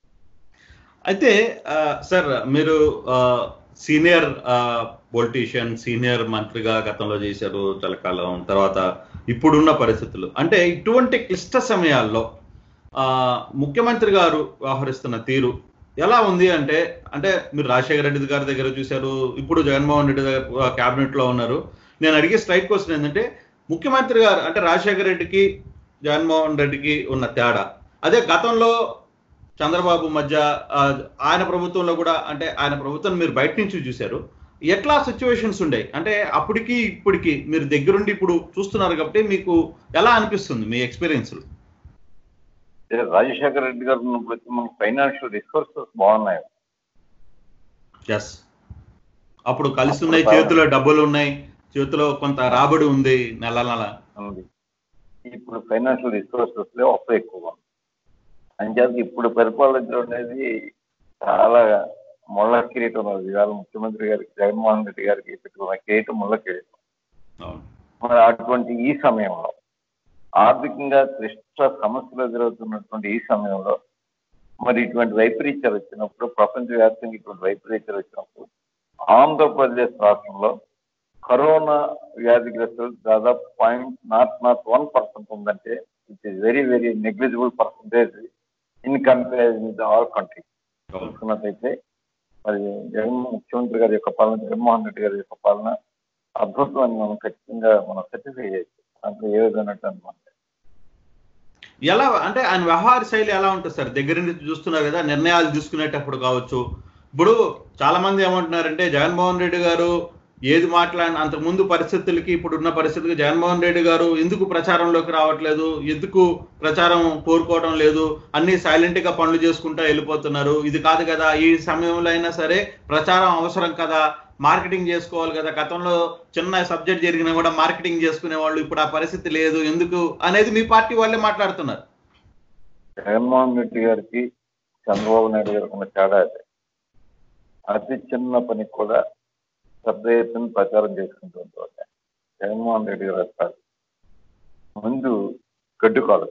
అయితే ఆ, సార్ మీరు ఆ, సీనియర్ ఆ, పొలిటీషియన్ సీనియర్ మంత్రిగా గతంలో చేశారు చాలా కాలం తర్వాత ఇప్పుడున్న పరిస్థితులు అంటే ఇటువంటి క్లిష్ట సమయాల్లో ఆ, ముఖ్యమంత్రి గారు వ్యవహరిస్తున్న తీరు ఎలా ఉంది అంటే అంటే మీరు రాజశేఖర రెడ్డి గారి దగ్గర చూశారు ఇప్పుడు జగన్మోహన్ రెడ్డి దగ్గర క్యాబినెట్ లో ఉన్నారు నేను అడిగే స్ట్రైట్ క్వశ్చన్ ఏంటంటే ముఖ్యమంత్రి గారు అంటే రాజశేఖర రెడ్డికి జగన్మోహన్ రెడ్డికి ఉన్న తేడా అదే గతంలో చంద్రబాబు మధ్య ఆ, ఆయన ప్రభుత్వంలో కూడా అంటే ఆయన ప్రభుత్వం మీరు బయట నుంచి చూశారు ఎట్లా సిచ్యువేషన్స్ ఉండేవి అంటే అప్పటికి ఇప్పటికి మీరు దగ్గరుండి ఇప్పుడు చూస్తున్నారు కాబట్టి మీకు ఎలా అనిపిస్తుంది మీ ఎక్స్పీరియన్స్
అంటే రాజశేఖర రెడ్డి గారు ఉన్నప్పుడు వచ్చి మనకు ఫైనాన్షియల్ రిసోర్సెస్ బాగున్నాయి
ఎస్ అప్పుడు కలిసి ఉన్నాయి చేతిలో డబ్బులు ఉన్నాయి చేతిలో కొంత రాబడి ఉంది నెల నెల
ఉంది ఇప్పుడు ఫైనాన్షియల్ రిసోర్సెస్ లో అప్పు ఎక్కువ ఉంది అంచేత ఇప్పుడు పరిపాలించడం అనేది చాలా ముళ్ళ కిరీటం అది ఇవాళ ముఖ్యమంత్రి గారికి జగన్మోహన్ రెడ్డి గారికి పెట్టుకున్న కిరీటం ముళ్ళ కిరీటం
అవును
మరి అటువంటి ఈ సమయంలో ఆర్థికంగా క్లిష్ట సమస్యలు ఎదురవుతున్నటువంటి ఈ సమయంలో మరి ఇటువంటి వైపరీత్యాలు వచ్చినప్పుడు ప్రపంచవ్యాప్తంగా ఇటువంటి వైపరీత్యాలు వచ్చినప్పుడు ఆంధ్రప్రదేశ్ రాష్ట్రంలో కరోనా వ్యాధిగ్రస్తులు దాదాపు point not not one percent ఉందంటే it is very very negligible percentage in comparison with all country
అవును
చూసుకున్నట్టయితే మరి జగన్ ముఖ్యమంత్రి గారి యొక్క పాలన జగన్మోహన్ రెడ్డి గారి యొక్క పాలన అద్భుతం అని మనం ఖచ్చితంగా మనం సర్టిఫై చేయొచ్చు దాంట్లో ఏ విధంగా అనమాట
ఎలా అంటే ఆయన వ్యవహార శైలి ఎలా ఉంటుంది సార్ దగ్గర నుంచి చూస్తున్నారు కదా నిర్ణయాలు తీసుకునేటప్పుడు కావచ్చు ఇప్పుడు చాలా మంది ఏమంటున్నారంటే జగన్మోహన్ రెడ్డి గారు ఏది మాట్లాడిన అంతకు ముందు పరిస్థితులకి ఇప్పుడు ఉన్న పరిస్థితులకి జగన్మోహన్ రెడ్డి గారు ఎందుకు ప్రచారంలోకి రావట్లేదు ఎందుకు ప్రచారం కోరుకోవడం లేదు అన్ని సైలెంట్ గా పనులు చేసుకుంటా వెళ్ళిపోతున్నారు ఇది కాదు కదా ఈ సమయంలో అయినా సరే ప్రచారం అవసరం కదా మార్కెటింగ్ చేసుకోవాలి కదా గతంలో చిన్న సబ్జెక్ట్ జరిగినా కూడా మార్కెటింగ్ చేసుకునే వాళ్ళు ఇప్పుడు ఆ పరిస్థితి లేదు ఎందుకు అనేది మీ పార్టీ వాళ్ళే మాట్లాడుతున్నారు
జగన్మోహన్ రెడ్డి గారికి చంద్రబాబు నాయుడు గారికి ఉన్న తేడా అదే అతి చిన్న పనికి కూడా పెద్ద ఎత్తున ప్రచారం చేసుకుంటూ ఉంటారు జగన్మోహన్ రెడ్డి గారు వస్తారు ముందు గడ్డుకోవాలి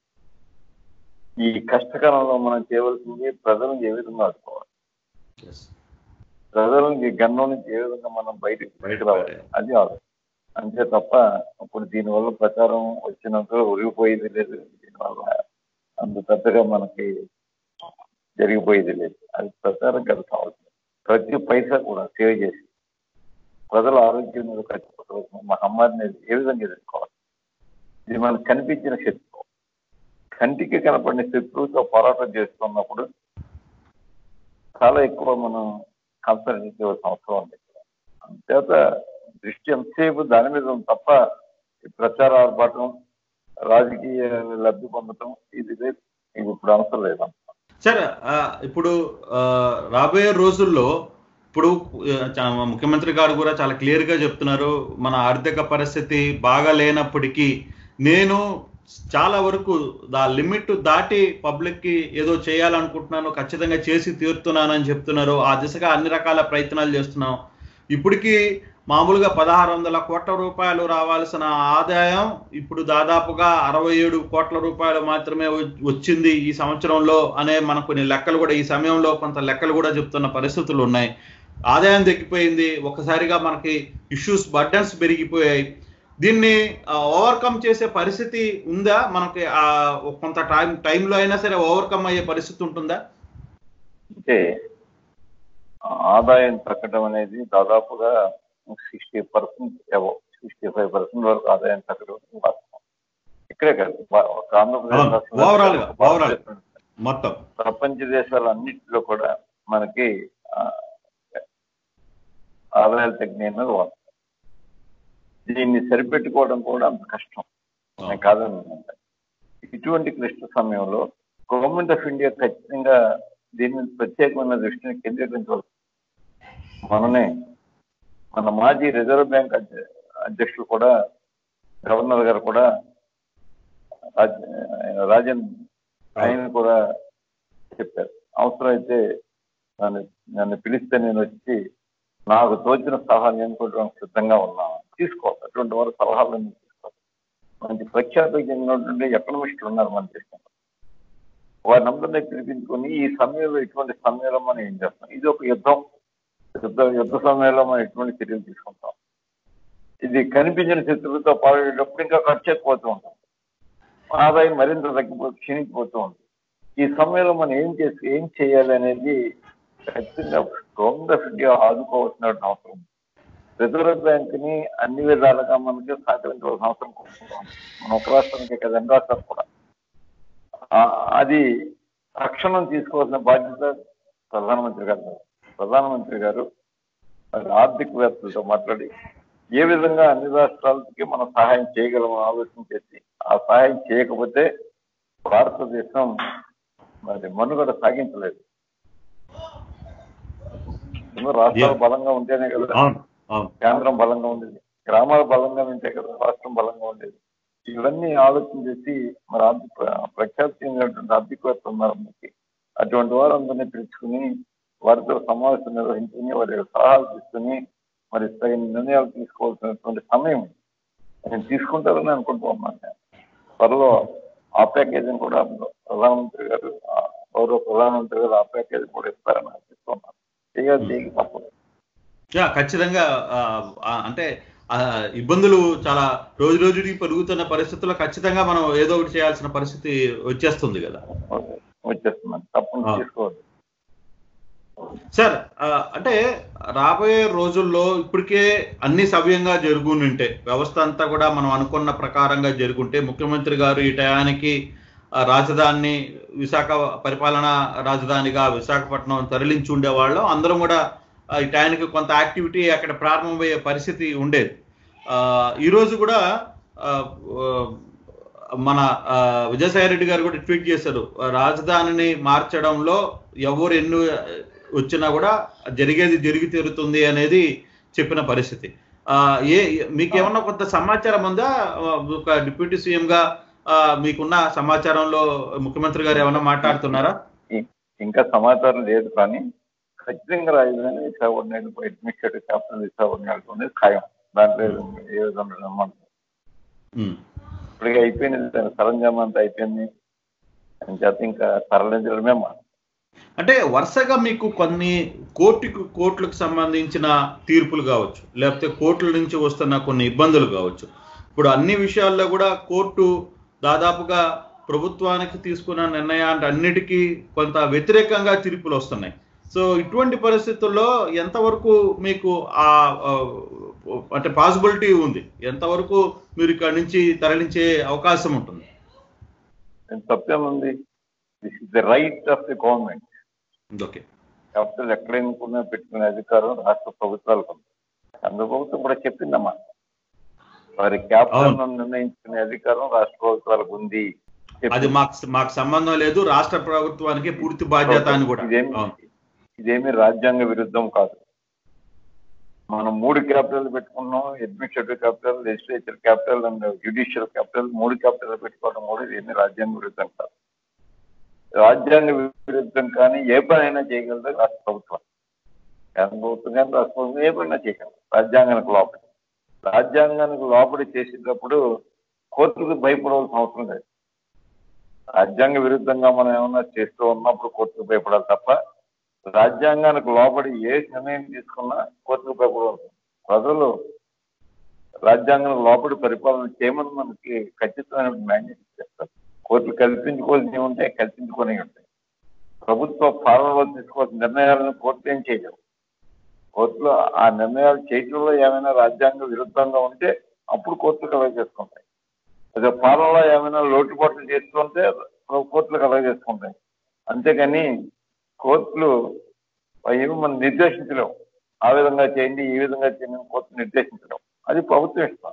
ఈ కష్టకాలంలో మనం చేయవలసింది ప్రజలను ఏ విధంగా ఆడుకోవాలి
Yes.
ప్రజలను గన్నం నుంచి ఏ విధంగా మనం బయటకు బయట రావాలి అది ఆలోచన అంతే తప్ప ఇప్పుడు దీనివల్ల ప్రచారం వచ్చినంత ఉరిగిపోయేది లేదు దీనివల్ల అంత పెద్దగా మనకి జరిగిపోయేది లేదు అది ప్రచారం కదా కావాల్సింది ప్రతి పైసా కూడా సేవ్ చేసి ప్రజల ఆరోగ్యం మీద ఖర్చు పెట్టవలసిన మహమ్మారిని ఏ విధంగా ఎదుర్కోవాలి ఇది మనకు కనిపించిన శత్రువు కంటికి కనపడిన శత్రువుతో పోరాటం చేస్తున్నప్పుడు చాలా ఎక్కువ మనం కాన్సన్ట్రేట్ చేయవలసిన అవసరం ఉంది అంతేత దృష్టి ఎంతసేపు దాని మీద ఉంది తప్ప ఈ ప్రచార ఆర్భాటం రాజకీయ లబ్ధి పొందటం ఇది లేదు ఇది ఇప్పుడు అవసరం లేదు
సార్ ఆ, ఇప్పుడు ఆ, రాబోయే రోజుల్లో ఇప్పుడు ఆ, చా- ముఖ్యమంత్రి గారు కూడా చాలా క్లియర్ గా చెప్తున్నారు మన ఆర్థిక పరిస్థితి బాగా లేనప్పటికీ నేను చాలా వరకు దా లిమిట్ దాటి పబ్లిక్ కి ఏదో చేయాలనుకుంటున్నాను ఖచ్చితంగా చేసి తీరుతున్నానని చెప్తున్నారు ఆ దిశగా అన్ని రకాల ప్రయత్నాలు చేస్తున్నాం ఇప్పటికీ మామూలుగా పదహారు వందల కోట్ల రూపాయలు రావాల్సిన ఆదాయం ఇప్పుడు దాదాపుగా అరవై ఏడు కోట్ల రూపాయలు మాత్రమే వ- వచ్చింది ఈ సంవత్సరంలో అనే మనకు కొన్ని లెక్కలు కూడా ఈ సమయంలో కొంత లెక్కలు కూడా చెప్తున్న పరిస్థితులు ఉన్నాయి ఆదాయం తగ్గిపోయింది ఒకసారిగా మనకి ఇష్యూస్ బర్డన్స్ పెరిగిపోయాయి దీన్ని ఓవర్కమ్ చేసే పరిస్థితి ఉందా మనకి ఆ, కొంత టైం టైంలో అయినా సరే ఓవర్కమ్ అయ్యే పరిస్థితి ఉంటుందా
అంటే ఆదాయం తగ్గడం అనేది దాదాపుగా sixty percent sixty five percent వరకు ఆదాయం తగ్గడం అనేది వాస్తవం ఇక్కడే కాదు వా- ఒక ఆంధ్రప్రదేశ్
అవును.
రాష్ట్రంలో
Overall గా, overall. మొత్తం
ప్రపంచ దేశాలన్నింటిలో కూడా మనకి ఆ, ఆదాయాలు తగ్గినాయి అన్నది వాస్తవం దీన్ని సరిపెట్టుకోవడం కూడా అంత కష్టం నేను కాదని ఇటువంటి క్లిష్ట సమయంలో గవర్నమెంట్ ఆఫ్ ఇండియా ఖచ్చితంగా దీని మీద ప్రత్యేకమైన దృష్టిని కేంద్రీకరించవలసి మననే మన మాజీ రిజర్వ్ బ్యాంక్ అధ్య- అధ్యక్షులు కూడా గవర్నర్ గారు కూడా రాజ్- ఆయన రాజన్ ఆయన కూడా చెప్పారు అవసరమైతే నన్ను నన్ను పిలిస్తే నేను వచ్చి నాకు తోచిన సలహా నేను కూడా సిద్ధంగా ఉన్నాను తీసుకోవాలి అటువంటి వారి సలహాలను తీసుకోవాలి మంచి ప్రఖ్యాత చెందినటువంటి ఎకనమిస్టులు ఉన్నారు మన దేశంలో వారిని అందరినీ పిలిపించుకొని ఈ సమయంలో ఇటువంటి సమయంలో మనం ఏం చేస్తాం ఇది ఒక యుద్ధం యుద్ధ యుద్ధ సమయంలో మనం ఎటువంటి చర్యలు తీసుకుంటాం ఇది కనిపించిన శత్రువులతో పాడేటప్పుడు ఇంకా ఖర్చు ఎక్కువవుతూ ఉంటుంది ఆదాయం మరింత తగ్గిపో క్షీణించిపోతూ ఉంది ఈ సమయంలో మనం ఏం చేసి ఏం చేయాలి అనేది ఖచ్చితంగా గవర్నమెంట్ ఆఫ్ ఇండియా ఆదుకోవాల్సిన అవసరం ఉంది. రిజర్వ్ బ్యాంక్ ని అన్ని విధాలుగా మనకి సహకరించవలసిన అవసరం కూడా ఉంది. మన ఒక రాష్ట్రానికి కదా అన్ని రాష్ట్రాలు కూడా ఆ, అది తక్షణం తీసుకోవాల్సిన బాధ్యత ప్రధానమంత్రి గారు ప్రధానమంత్రి గారు మరి ఆర్థికవేత్తలతో మాట్లాడి ఏ విధంగా అన్ని రాష్ట్రాలకి మనం సహాయం చేయగలమో ఆలోచన చేసి ఆ సహాయం చేయకపోతే భారతదేశం మరి మనుగడ సాగించలేదు ఎన్నో రాష్ట్రాలు
Yeah.
బలంగా ఉంటేనే కదా
అవును అవును
కేంద్రం బలంగా ఉండేది గ్రామాలు బలంగా ఉంటే కదా రాష్ట్రం బలంగా ఉండేది ఇవన్నీ ఆలోచన చేసి మరి ఆర్థిక ప్రఖ్యాతి చెందినటువంటి ఆర్థికవేత్తలు ఉన్నారు మనకి అటువంటి వారందరినీ పిలుచుకుని వారితో సమావేశం నిర్వహించుకుని వారి సలహాలు తీసుకుని మరి తగిన నిర్ణయాలు తీసుకోవాల్సినటువంటి సమయం నేను తీసుకుంటారని అనుకుంటూ ఉన్నాను నేను. త్వరలో ఆ ప్యాకేజీని కూడా ప్రధానమంత్రి గారు ఆ గౌరవ ప్రధానమంత్రి గారు ఆ ప్యాకేజీ కూడా ఇస్తారని ఆశిస్తున్నాను చేయాలి చేయక తప్పదు
యా ఖచ్చితంగా ఆ, ఆ, అంటే ఆ, ఇబ్బందులు చాలా రోజు రోజుకి పెరుగుతున్న పరిస్థితుల్లో ఖచ్చితంగా మనం ఏదో ఒకటి చేయాల్సిన పరిస్థితి వచ్చేస్తుంది కదా
ఓకే. వచ్చేస్తున్నాను తప్పకుండా
ఆ.
తీసుకోవాలి
సార్ ఆ, అంటే రాబోయే రోజుల్లో ఇప్పటికే అన్ని సవ్యంగా జరుగునుంటే వ్యవస్థ అంతా కూడా మనం అనుకున్న ప్రకారంగా జరుగుంటే ముఖ్యమంత్రి గారు ఈ టయానికి ఆ, రాజధానిని విశాఖ పరిపాలనా రాజధానిగా విశాఖపట్నం తరలించి ఉండేవాళ్ళం అందరం కూడా ఆ, ఈ టయానికి కొంత యాక్టివిటీ అక్కడ ప్రారంభమయ్యే పరిస్థితి ఉండేది ఆ, ఈ రోజు కూడా ఆ, ఆ, మన ఆ, విజయసాయి రెడ్డి గారు కూడా ట్వీట్ చేశారు రాజధానిని మార్చడంలో ఎవరు ఎన్ని వచ్చినా కూడా జరిగేది జరిగి తీరుతుంది అనేది చెప్పిన పరిస్థితి ఆ, ఏ మీకు ఏమన్నా కొంత సమాచారం ఉందా ఆ, ఒక డిప్యూటీ సీఎం గా ఆ, మీకున్న సమాచారంలో ముఖ్యమంత్రి గారు ఏమన్నా మాట్లాడుతున్నారా
ఇంకా సమాచారం లేదు కానీ ఖచ్చితంగా రాజధాని విశాఖపట్నం అడ్మినిస్ట్రేటివ్ క్యాపిటల్ విశాఖపట్నం అనేది ఖాయం దాంట్లో ఏ విధంగా నమ్మకం
ఉమ్.
ఇప్పటికే అయిపోయింది దాని సరంజామా అంతా అయిపోయింది అని చేత ఇంకా తరలించడమే మా
అంటే వరుసగా మీకు కొన్ని కోర్టుకు కోర్టులకు సంబంధించిన తీర్పులు కావచ్చు లేకపోతే కోర్టుల నుంచి వస్తున్న కొన్ని ఇబ్బందులు కావచ్చు ఇప్పుడు అన్ని విషయాల్లో కూడా కోర్టు దాదాపుగా ప్రభుత్వానికి తీసుకున్న నిర్ణయాన్ని అన్నిటికీ కొంత వ్యతిరేకంగా తీర్పులు వస్తున్నాయి సో ఇటువంటి పరిస్థితుల్లో ఎంతవరకు మీకు ఆ ఆ, అంటే పాసిబిలిటీ ఉంది ఎంతవరకు మీరు ఇక్కడ నుంచి తరలించే అవకాశం ఉంటుంది
తప్పేముంది this is the right of the government
okay
capital ఎక్కడ ఎన్నుకున్నా పెట్టుకునే అధికారం రాష్ట్ర ప్రభుత్వాలకు ఉంది కేంద్ర ప్రభుత్వం కూడా చెప్పిందమ్మా వారి క్యాపిటల్ నిర్ణయించుకునే అధికారం రాష్ట్ర ప్రభుత్వాలకు ఉంది
అది మాకు మాకు సంబంధం లేదు రాష్ట్ర ప్రభుత్వానికి పూర్తి బాధ్యత అని కూడా
ఇదేమి
అవును.
ఇదేమి రాజ్యాంగ విరుద్ధం కాదు మనం మూడు క్యాపిటల్ పెట్టుకున్నాం administrative capital legislature capital and judicial capital మూడు క్యాపిటల్ పెట్టుకోవడం కూడా ఇదేమి రాజ్యాంగ విరుద్ధం కాదు రాజ్యాంగ విరుద్ధం కానీ ఏ పనైనా చేయగలదు రాష్ట్ర ప్రభుత్వం కేంద్ర ప్రభుత్వం కానీ రాష్ట్ర ప్రభుత్వం ఏ పనైనా చేయగలదు రాజ్యాంగానికి లోపలి రాజ్యాంగానికి లోపలి చేసేటప్పుడు కోర్టుకు భయపడవలసిన అవసరం లేదు రాజ్యాంగ విరుద్ధంగా మనం ఏమన్నా చేస్తూ ఉన్నప్పుడు కోర్టుకు భయపడాలి తప్ప రాజ్యాంగానికి లోబడి ఏ నిర్ణయం తీసుకున్నా కోర్టుకు భయపడవలసింది ప్రజలు రాజ్యాంగానికి లోబడి పరిపాలన చేయమని మనకి ఖచ్చితమైన మ్యాండేట్ ఇచ్చేస్తారు కోర్టులు కల్పించుకోవాల్సి ఉంటాయి కల్పించుకొని ఉంటాయి ప్రభుత్వ పాలనలో తీసుకోవాల్సిన నిర్ణయాలను కోర్టు ఏం చేయలేవు కోర్టులో ఆ నిర్ణయాలు చేయడంలో ఏమైనా రాజ్యాంగ విరుద్ధంగా ఉంటే అప్పుడు కోర్టులు కలగ చేసుకుంటాయి అదే పాలనలో ఏమైనా లోటుపాట్లు చేస్తుంటే కోర్టులు కలగ చేసుకుంటాయి అంతేకాని కోర్టులు ఏమి మనం నిర్దేశించలేము ఆ విధంగా చేయండి ఈ విధంగా చేయండి అని కోర్టు నిర్దేశించడం అది ప్రభుత్వం ఇష్టం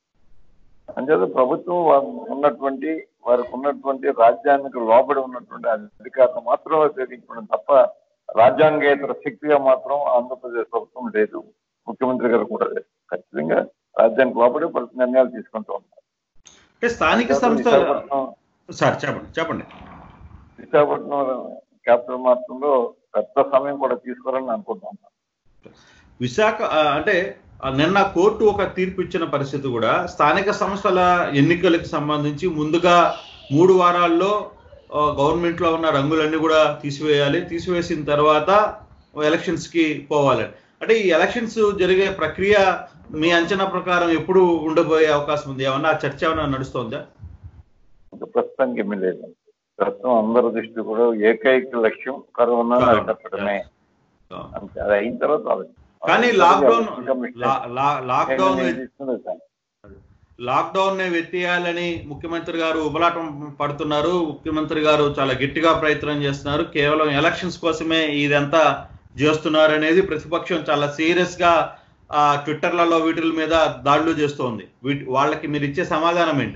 అంచేత ప్రభుత్వం వా- ఉన్నటువంటి వారికి ఉన్నటువంటి రాజ్యానికి లోబడి ఉన్నటువంటి అధికారులు మాత్రమే ఉపయోగించడం తప్ప రాజ్యాంగేతర శక్తిగా మాత్రం ఆంధ్రప్రదేశ్ ప్రభుత్వం లేదు ముఖ్యమంత్రి గారు కూడా లేదు ఖచ్చితంగా రాజ్యానికి లోబడి ప్రతి నిర్ణయాలు తీసుకుంటూ ఉంటారు
అంటే స్థానిక సంస్థల
విశాఖపట్నం
సార్ చెప్పండి చెప్పండి
విశాఖపట్నం క్యాపిటల్ మార్చడంలో పెద్ద సమయం కూడా తీసుకోవాలని అనుకుంటున్నాను
విశాఖ ఆ, అంటే ఆ, నిన్న కోర్టు ఒక తీర్పు ఇచ్చిన పరిస్థితి కూడా స్థానిక సంస్థల ఎన్నికలకు సంబంధించి ముందుగా మూడు వారాల్లో ఆ, గవర్నమెంట్ లో ఉన్న రంగులన్నీ కూడా తీసివేయాలి తీసివేసిన తర్వాత ఎలక్షన్స్ కి పోవాలి అంటే ఈ ఎలక్షన్స్ జరిగే ప్రక్రియ మీ అంచనా ప్రకారం ఎప్పుడు ఉండబోయే అవకాశం ఉంది ఏమన్నా చర్చ ఏమన్నా నడుస్తోందా
ఇంకా ప్రస్తుతానికి ఏమీ లేదు ప్రస్తుతం అందరి దృష్టి కూడా ఏకైక లక్ష్యం కరోనా అరికట్టడమే అంతే అది అయిన తర్వాత ఆలోచన.
కానీ
ఇంకా
లాక్డౌన్
మిస్టేక్
లా- లా- లాక్డౌన్
నిర్ణయం తీసుకున్నది సార్.
లాక్డౌన్ ని వెత్తేయాలని ముఖ్యమంత్రి గారు ఉబలాటం పడుతున్నారు ముఖ్యమంత్రి గారు చాలా గట్టిగా ప్రయత్నం చేస్తున్నారు కేవలం ఎలక్షన్స్ కోసమే ఇదంతా చేస్తున్నారు అనేది ప్రతిపక్షం చాలా సీరియస్ గా ఆ, ట్విట్టర్లలో వీటిల మీద దాడులు చేస్తోంది వీటి వాళ్ళకి మీరు ఇచ్చే సమాధానం ఏంటి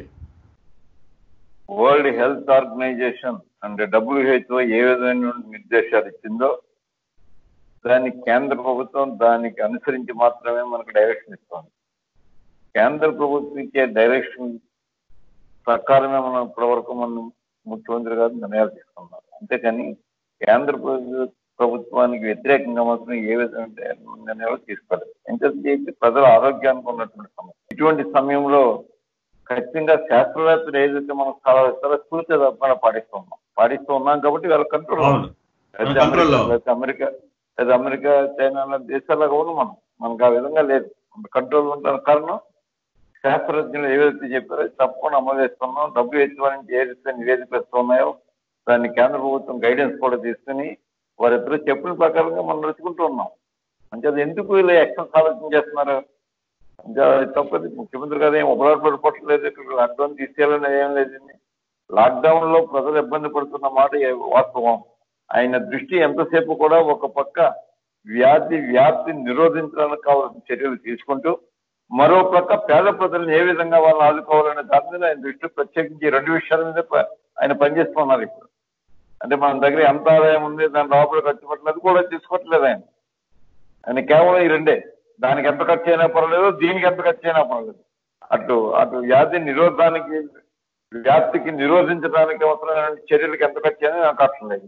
World Health Organization and WHO ఏ విధమైన నిర్దేశాలు ఇచ్చిందో దానికి కేంద్ర ప్రభుత్వం దానికి అనుసరించి మాత్రమే మనకు డైరెక్షన్ ఇస్తుంది కేంద్ర ప్రభుత్వం ఇచ్చే డైరెక్షన్ ప్రకారమే మనం ఇప్పటివరకు మనం ముఖ్యమంత్రి గారు నిర్ణయాలు తీసుకున్నారు అంతేకాని కేంద్ర ప్రభు- ప్రభుత్వానికి వ్యతిరేకంగా మాత్రం ఏ విధమైన నిర్ణయాలు తీసుకోలేదు ఎందుకంటే ప్రజల ఆరోగ్యానికి ఉన్నటువంటి సమస్య ఇటువంటి సమయంలో ఖచ్చితంగా శాస్త్రవేత్తలు ఏదైతే మనం సలహా ఇస్తారో సూచన తప్పకుండా పాటిస్తూ ఉన్నాం పాటిస్తూ ఉన్నాం కాబట్టి వాళ్ళ కంట్రోల్
అవును
లేదా
కంట్రోల్ లో.
అమెరికా లేదా అమెరికా లేదా అమెరికా చైనా లాంటి దేశాల్లో కూడా మనం మనకు ఆ విధంగా లేదు కంట్రోల్ ఉంటారు కారణం శాస్త్రజ్ఞులు ఏవైతే చెప్పారో అది తప్పకుండా అమలు చేస్తున్నాం డబ్ల్యూహెచ్ఓ నుంచి ఏదైతే నివేదికలు వస్తున్నాయో దాన్ని కేంద్ర ప్రభుత్వం గైడెన్స్ కూడా తీసుకుని వారిద్దరూ చెప్పిన ప్రకారంగా మనం నడుచుకుంటూ ఉన్నాం అంటే అది ఎందుకు ఇలా ఎక్షన్ ఆలోచన చేస్తున్నారు అంటే అది తప్పది ముఖ్యమంత్రి గారు ఏం ఉపయోగపడలేదు ఇక్కడ లాక్డౌన్ తీసేయాలని ఏం లేదండి లాక్డౌన్ లో ప్రజలు ఇబ్బంది పడుతున్న మాట ఏ- వాస్తవం ఆయన దృష్టి ఎంతసేపు కూడా ఒక పక్క వ్యాధి వ్యాప్తి నిరోధించడానికి కావాల్సిన చర్యలు తీసుకుంటూ మరో పక్క పేద ప్రజలను ఏ విధంగా వాళ్ళని ఆదుకోవాలనే దాని మీద ఆయన దృష్టి ప్రత్యేకించి ఈ రెండు విషయాల మీద ప- ఆయన పనిచేస్తున్నారు ఇప్పుడు అంటే మన దగ్గర ఎంత ఆదాయం ఉంది దాని లోపల ఖర్చు పెట్టలేదు కూడా తీసుకోవట్లేదు ఆయన ఆయన కేవలం ఈ రెండే దానికి ఎంత ఖర్చు అయినా పర్వాలేదు దీనికి ఎంత ఖర్చు అయినా పర్వాలేదు అటు అటు వ్యాధి నిరోధానికి వ్యాప్తికి నిరోధించడానికి అవసరమైన చర్యలకు ఎంత ఖర్చు అయినా నాకు అర్థం లేదు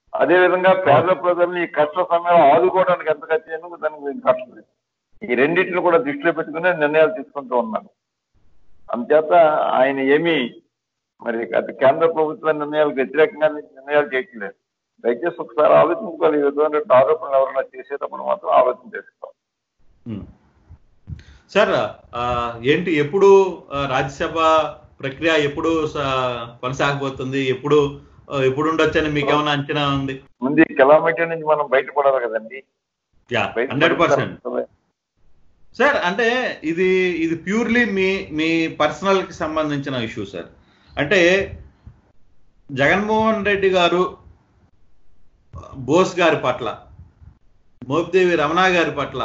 అదే విధంగా పేద ప్రజల్ని ఈ కష్ట సమయంలో ఆదుకోవడానికి ఎంత ఖర్చు అయ్యిందో దానికి మీకు ఖర్చు లేదు. ఈ రెండింటిని కూడా దృష్టిలో పెట్టుకుని నిర్ణయాలు తీసుకుంటూ ఉన్నారు అందుచేత ఆయన ఏమీ మరి అటు కేంద్ర ప్రభుత్వ నిర్ణయాలకు వ్యతిరేకంగా నిర్ణయాలు చేయట్లేదు దయచేసి ఒకసారి ఆలోచించుకోవాలి ఈ విధమైన ఆరోపణలు ఎవరైనా చేసేటప్పుడు మాత్రం ఆలోచన చేసుకోవాలి
ఉమ్. సార్ ఆ, ఏంటి ఎప్పుడు ఆ, రాజ్యసభ ప్రక్రియ ఎప్పుడు స- కొనసాగబోతుంది ఎప్పుడు ఆ, ఎప్పుడు ఉండొచ్చని మీకు ఏమైనా అంచనా ఉంది
ముందు ఈ కిలోమీటర్ నుంచి మనం బయటపడాలి కదండి
యా
బయట
హండ్రెడ్ పర్సెంట్
పడితే
సార్ అంటే ఇది ఇది ప్యూర్లీ మీ మీ పర్సనల్ కి సంబంధించిన ఇష్యూ సార్ అంటే జగన్మోహన్ రెడ్డి గారు బోస్ గారి పట్ల మోపిదేవి రమణ గారి పట్ల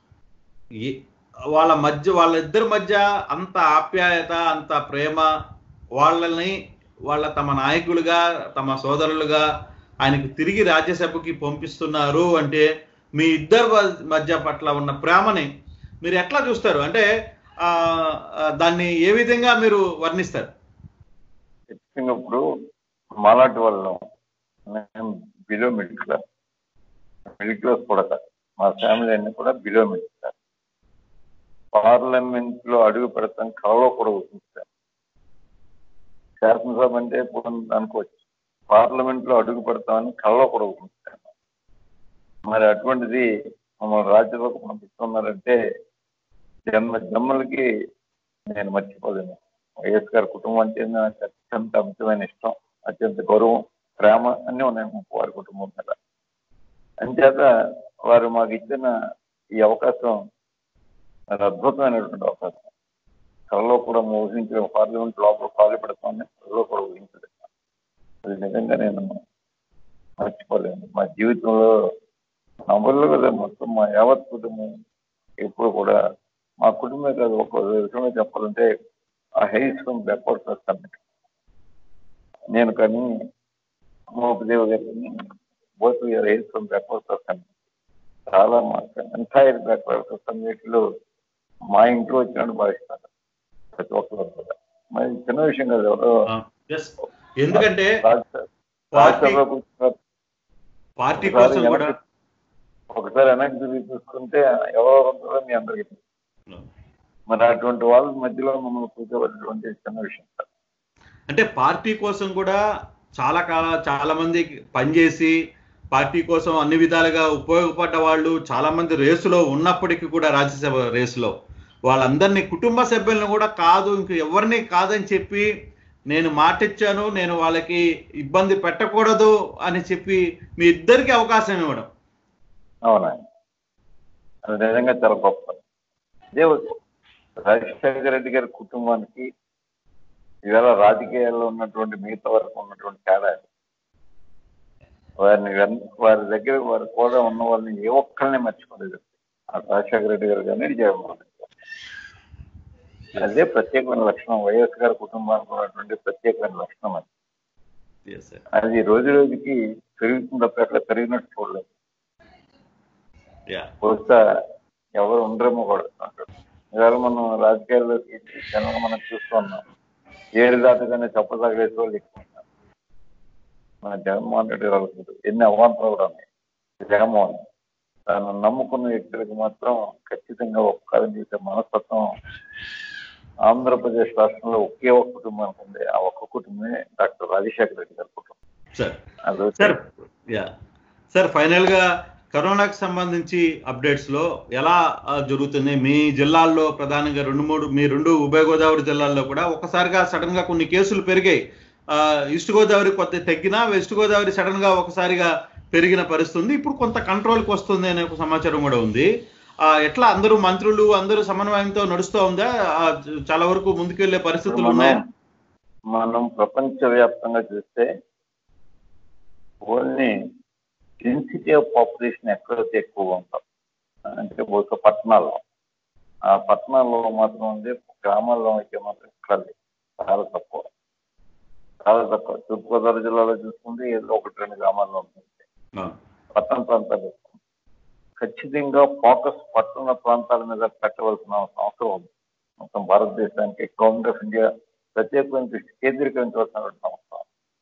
ఈ- వాళ్ళ మధ్య వాళ్ళిద్దరి మధ్య అంత ఆప్యాయత అంత ప్రేమ వాళ్ళని వాళ్ళ తమ నాయకులుగా తమ సోదరులుగా ఆయనకు తిరిగి రాజ్యసభకి పంపిస్తున్నారు అంటే మీ ఇద్దరు వ- మధ్య పట్ల ఉన్న ప్రేమని మీరు ఎట్లా చూస్తారు అంటే ఆ, ఆ, దాన్ని ఏ విధంగా మీరు వర్ణిస్తారు
ఖచ్చితంగా ఇప్పుడు మాలాంటి వాళ్ళం మేము below middle class middle class కూడా కాదు మా ఫ్యామిలీ అన్ని కూడా బిలో మిడిల్ క్లాస్ పార్లమెంట్ లో అడుగు పెడతాం కళలో కూడా ఊహించాం శాసనసభ అంటే పోనీ అనుకోవచ్చు పార్లమెంట్ లో అడుగు పెడతామని కళలో కూడా ఊహించాను మరి అటువంటిది మమ్మల్ని రాజ్యసభకు పంపిస్తున్నారంటే జన్మ జన్మలకి నేను మర్చిపోలేను వైఎస్ గారి కుటుంబం అంటే నాకు అత్యంత అమితమైన ఇష్టం అత్యంత గౌరవం ప్రేమ అన్నీ ఉన్నాయి మాకు వారి కుటుంబం మీద అంచేత వారు మాకు ఇచ్చిన ఈ అవకాశం అది అద్భుతమైనటువంటి అవకాశం కళలో కూడా ఊహించిన పార్లమెంట్ లోపల కాలు పెడతామని కళలో కూడా ఊహించలేదు అది నిజంగా నేను మర్చిపోలేను మా జీవితంలో నవ్వుల్లో కదా మొత్తం మా యావత్ కుటుంబం ఎప్పుడు కూడా మా కుటుంబమే కాదు ఒక విషయంలో చెప్పాలంటే ఆ హెయిస్ ఫ్రమ్ బ్యాక్వర్డ్ కమిటీ నేను కానీ మోపదేవ్ గారిని both he is from backward committee చాలా మా ఎంటైర్ బ్యాక్వర్డ్ కమ్యూనిటీలో మా ఇంట్లో వచ్చినట్టు భావిస్తారు ప్రతి ఒక్కరు కూడా మరి చిన్న విషయం కాదు ఎవరో
Yes. ఎందుకంటే
రాజ్యసభ
పార్టీ
రాజ్యసభలో కూర్చున్న
పార్టీ
ఒకసారి
కోసం కూడా
వెనక్కి- ఒకసారి వెనక్కి తిరిగి చూసుకుంటే ఎవరో ఉంటారో మీ అందరికీ తెలుసు. మరి అటువంటి వాళ్ళ మధ్యలో మమ్మల్ని కూర్చోబెట్టటువంటి చిన్న విషయం కాదు.
అంటే పార్టీ కోసం కూడా చాలా కాల చాలా మంది పనిచేసి పార్టీ కోసం అన్ని విధాలుగా ఉపయోగపడ్డ వాళ్ళు చాలా మంది రేసులో ఉన్నప్పటికీ కూడా రాజ్యసభ రేసులో వాళ్ళందరినీ కుటుంబ సభ్యులను కూడా కాదు ఇంక ఎవరిని కాదని చెప్పి నేను మాటిచ్చాను నేను వాళ్ళకి ఇబ్బంది పెట్టకూడదు అని చెప్పి మీ ఇద్దరికి అవకాశం ఇవ్వడం
అవునా అది నిజంగా చాలా గొప్ప ఇదే రాజశేఖర రెడ్డి గారి కుటుంబానికి ఇవాళ రాజకీయాల్లో ఉన్నటువంటి మిగతా వరకు ఉన్నటువంటి తేడా అది. వారిని వెన్- వారి దగ్గర వారి కూడా ఉన్న వాళ్ళని ఏ ఒక్కరిని మర్చిపోలేదు ఆ రాజశేఖర రెడ్డి గారు కానీ జగన్మోహన్ రెడ్డి గారు అదే ప్రత్యేకమైన లక్షణం వైఎస్ గారి కుటుంబానికి ఉన్నటువంటి ప్రత్యేకమైన లక్షణం అది
Yes, sir.
అది రోజు రోజుకి పెరుగుతుంది తప్ప అట్లా పెరిగినట్టు చూడలేదు
Yeah.
బహుశా ఎవరు ఉండరేమో కూడా అంటారు. ఇవాళ మనం రాజకీయాల్లోకి జనం మనం చూస్తున్నాం ఏడు దాటగానే చెప్పదగలేసే వాళ్ళు ఎక్కువ ఉన్నారు. మన జగన్మోహన్ రెడ్డి వాళ్ళకి ఎన్ని అవాంతరాలు కూడా ఉన్నాయి జగన్మోహన్ తను నమ్ముకున్న వ్యక్తులకు మాత్రం ఖచ్చితంగా ఉపకారం చేసే మనస్తత్వం ఆంధ్రప్రదేశ్ రాష్ట్రంలో ఒకే ఒక్క కుటుంబానికి ఉంది ఆ ఒక్క కుటుంబమే డాక్టర్ రాజశేఖర రెడ్డి గారి కుటుంబం
సార్
అది
సార్ యా సార్ ఫైనల్ గా కరోనాకు సంబంధించి అప్డేట్స్ లో ఎలా ఆ, జరుగుతుంది మీ జిల్లాల్లో ప్రధానంగా రెండు మూడు మీ రెండు ఉభయ గోదావరి జిల్లాల్లో కూడా ఒకసారిగా సడన్ గా కొన్ని కేసులు పెరిగాయి ఆ, ఈస్ట్ గోదావరి కొద్ది తగ్గినా వెస్ట్ గోదావరి సడన్ గా ఒకసారిగా పెరిగిన పరిస్థితి ఉంది ఇప్పుడు కొంత కంట్రోల్కి వస్తుంది అనే ఒక సమాచారం కూడా ఉంది ఆ, ఎట్లా అందరూ మంత్రులు అందరూ సమన్వయంతో నడుస్తూ ఉందా ఆ, చాలా వరకు ముందుకెళ్లే పరిస్థితులు ఉన్నాయా
మనం మనం ప్రపంచవ్యాప్తంగా చూస్తే ఓన్లీ డెన్సిటీ ఆఫ్ పాపులేషన్ ఎక్కడైతే ఎక్కువగా ఉంటాం అంటే ఒక పట్టణాల్లో ఆ పట్టణాల్లో మాత్రం ఉంది గ్రామాల్లో అయితే మాత్రం ఇక్కడ లేదు. చాలా తక్కువ చాలా తక్కువ తూర్పుగోదావరి జిల్లాలో చూసుకుంటే ఏదో ఒకటి రెండు గ్రామాల్లో ఉంటుంది
ఆ,
పట్టణ ప్రాంతాలు చూసుకుంటే. ఖచ్చితంగా ఫోకస్ పట్టణ ప్రాంతాల మీద పెట్టవలసిన అవసరం ఉంది మొత్తం భారతదేశానికి గవర్నమెంట్ ఆఫ్ ఇండియా ప్రత్యేకమైన దృష్టి కేంద్రీకరించవలసిన అవసరం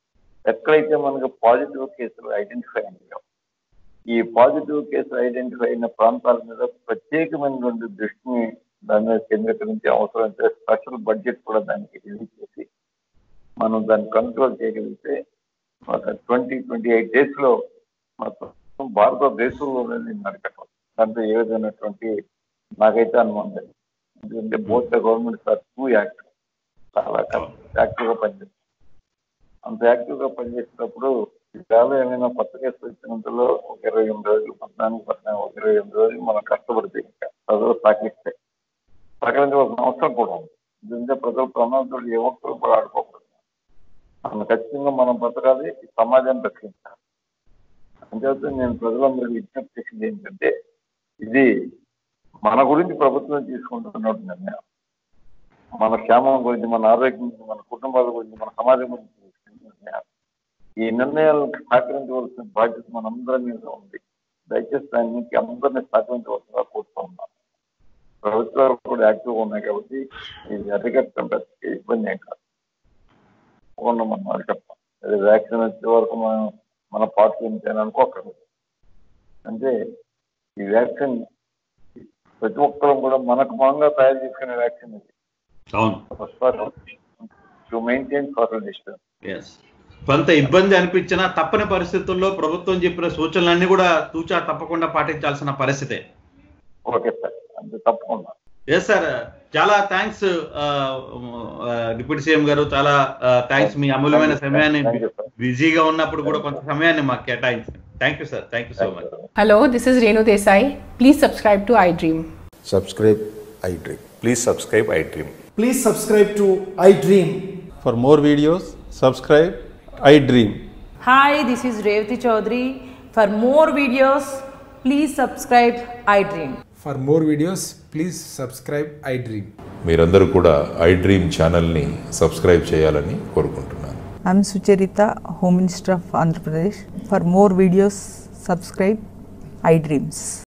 ఎక్కడైతే మనకు పాజిటివ్ కేసులు ఐడెంటిఫై అయ్యాయో ఈ పాజిటివ్ కేసులు ఐడెంటిఫై అయిన ప్రాంతాల మీద ప్రత్యేకమైనటువంటి దృష్టిని దాని మీద కేంద్రీకరించి అవసరమైతే స్పెషల్ బడ్జెట్ కూడా దానికి రిలీజ్ చేసి మనం దాన్ని కంట్రోల్ చేయగలిగితే ట్వంటీ ట్వంటీ ఎయిట్ డేస్ లో మొత్తం భారతదేశంలోనే దీన్ని అరికట్టవచ్చు దాంట్లో ఏ విధమైనటువంటి నాకైతే అనుమానం లేదు ఎందుకంటే both the government are too active చాలా యాక్టివ్ గా పనిచేస్తుంది అంత యాక్టివ్ గా పనిచేసేటప్పుడు ఈవేళ ఏమైనా కొత్త కేసులు వచ్చినంతలో ఒక ఇరవై ఎనిమిది రోజులు పద్నాలుగు పద్నాలుగు ఒక ఇరవై ఎనిమిది రోజులు మనం కష్టపడితే ఇంకా ప్రజలు సాగిస్తాయి సహకరించవలసిన అవసరం కూడా ఉంది ఎందుకంటే ప్రజలు ప్రమాదంతో ఏ ఒక్కరు కూడా ఆడుకోకూడదు మనం ఖచ్చితంగా మనం బతకాలి ఈ సమాజాన్ని రక్షించాలి అంచేత నేను ప్రజలందరికీ విజ్ఞప్తి చేసింది ఏంటంటే ఇది మన గురించి ప్రభుత్వం తీసుకుంటున్న నిర్ణయం మన క్షేమం గురించి మన ఆరోగ్యం గురించి మన కుటుంబాల గురించి మన సమాజం గురించి తీసుకునే నిర్ణయాలు ఈ నిర్ణయాలకు సహకరించవలసిన బాధ్యత మనందరి మీద ఉంది దయచేసి దానికి అందరినీ సహకరించవలసిందిగా కోరుతూ ఉన్నాను ప్రభుత్వాలు కూడా యాక్టివ్గా ఉన్నాయి కాబట్టి ఇది అరికట్టడం పెద్ద ఇబ్బంది ఏం కాదు తప్పకుండా మనం అరికట్టాం అదే వ్యాక్సిన్ వచ్చే వరకు మనం మన పార్టీ ఏంటని అనుకోకర్లేదు అంటే ఈ వ్యాక్సిన్ ప్రతి ఒక్కరం కూడా మనకు మనంగా తయారు చేసుకునే వ్యాక్సిన్ ఇది
అవును
to maintain social distance
yes కొంత ఇబ్బంది అనిపించినా తప్పని పరిస్థితుల్లో ప్రభుత్వం చెప్పిన సూచనలన్నీ కూడా తూచా తప్పకుండా పాటించాల్సిన పరిస్థితే
ఓకే సార్ అంతే తప్పకుండా
ఎస్ సార్ చాలా థ్యాంక్స్ డిప్యూటీ సీఎం గారు చాలా థ్యాంక్స్ మీ అమూల్యమైన సమయాన్ని
Thank you, sir.
బిజీగా ఉన్నప్పుడు కూడా కొంత సమయాన్ని మాకు కేటాయించారు thank you sir thank you so much
Hello, this is Renu Desai. Please subscribe to iDream.
subscribe iDream.
Please subscribe iDream.
Please subscribe to iDream.
For more videos, subscribe I Dream.
Hi, this is Revati Chaudhary. For more videos, please subscribe iDream.
For more videos, please subscribe iDream.
మీరందరూ కూడా iDream ఛానల్ని subscribe చేయాలని కోరుకుంటున్నాను
I'm Sucharita, Home Minister of Andhra Pradesh. For more videos, subscribe iDreams.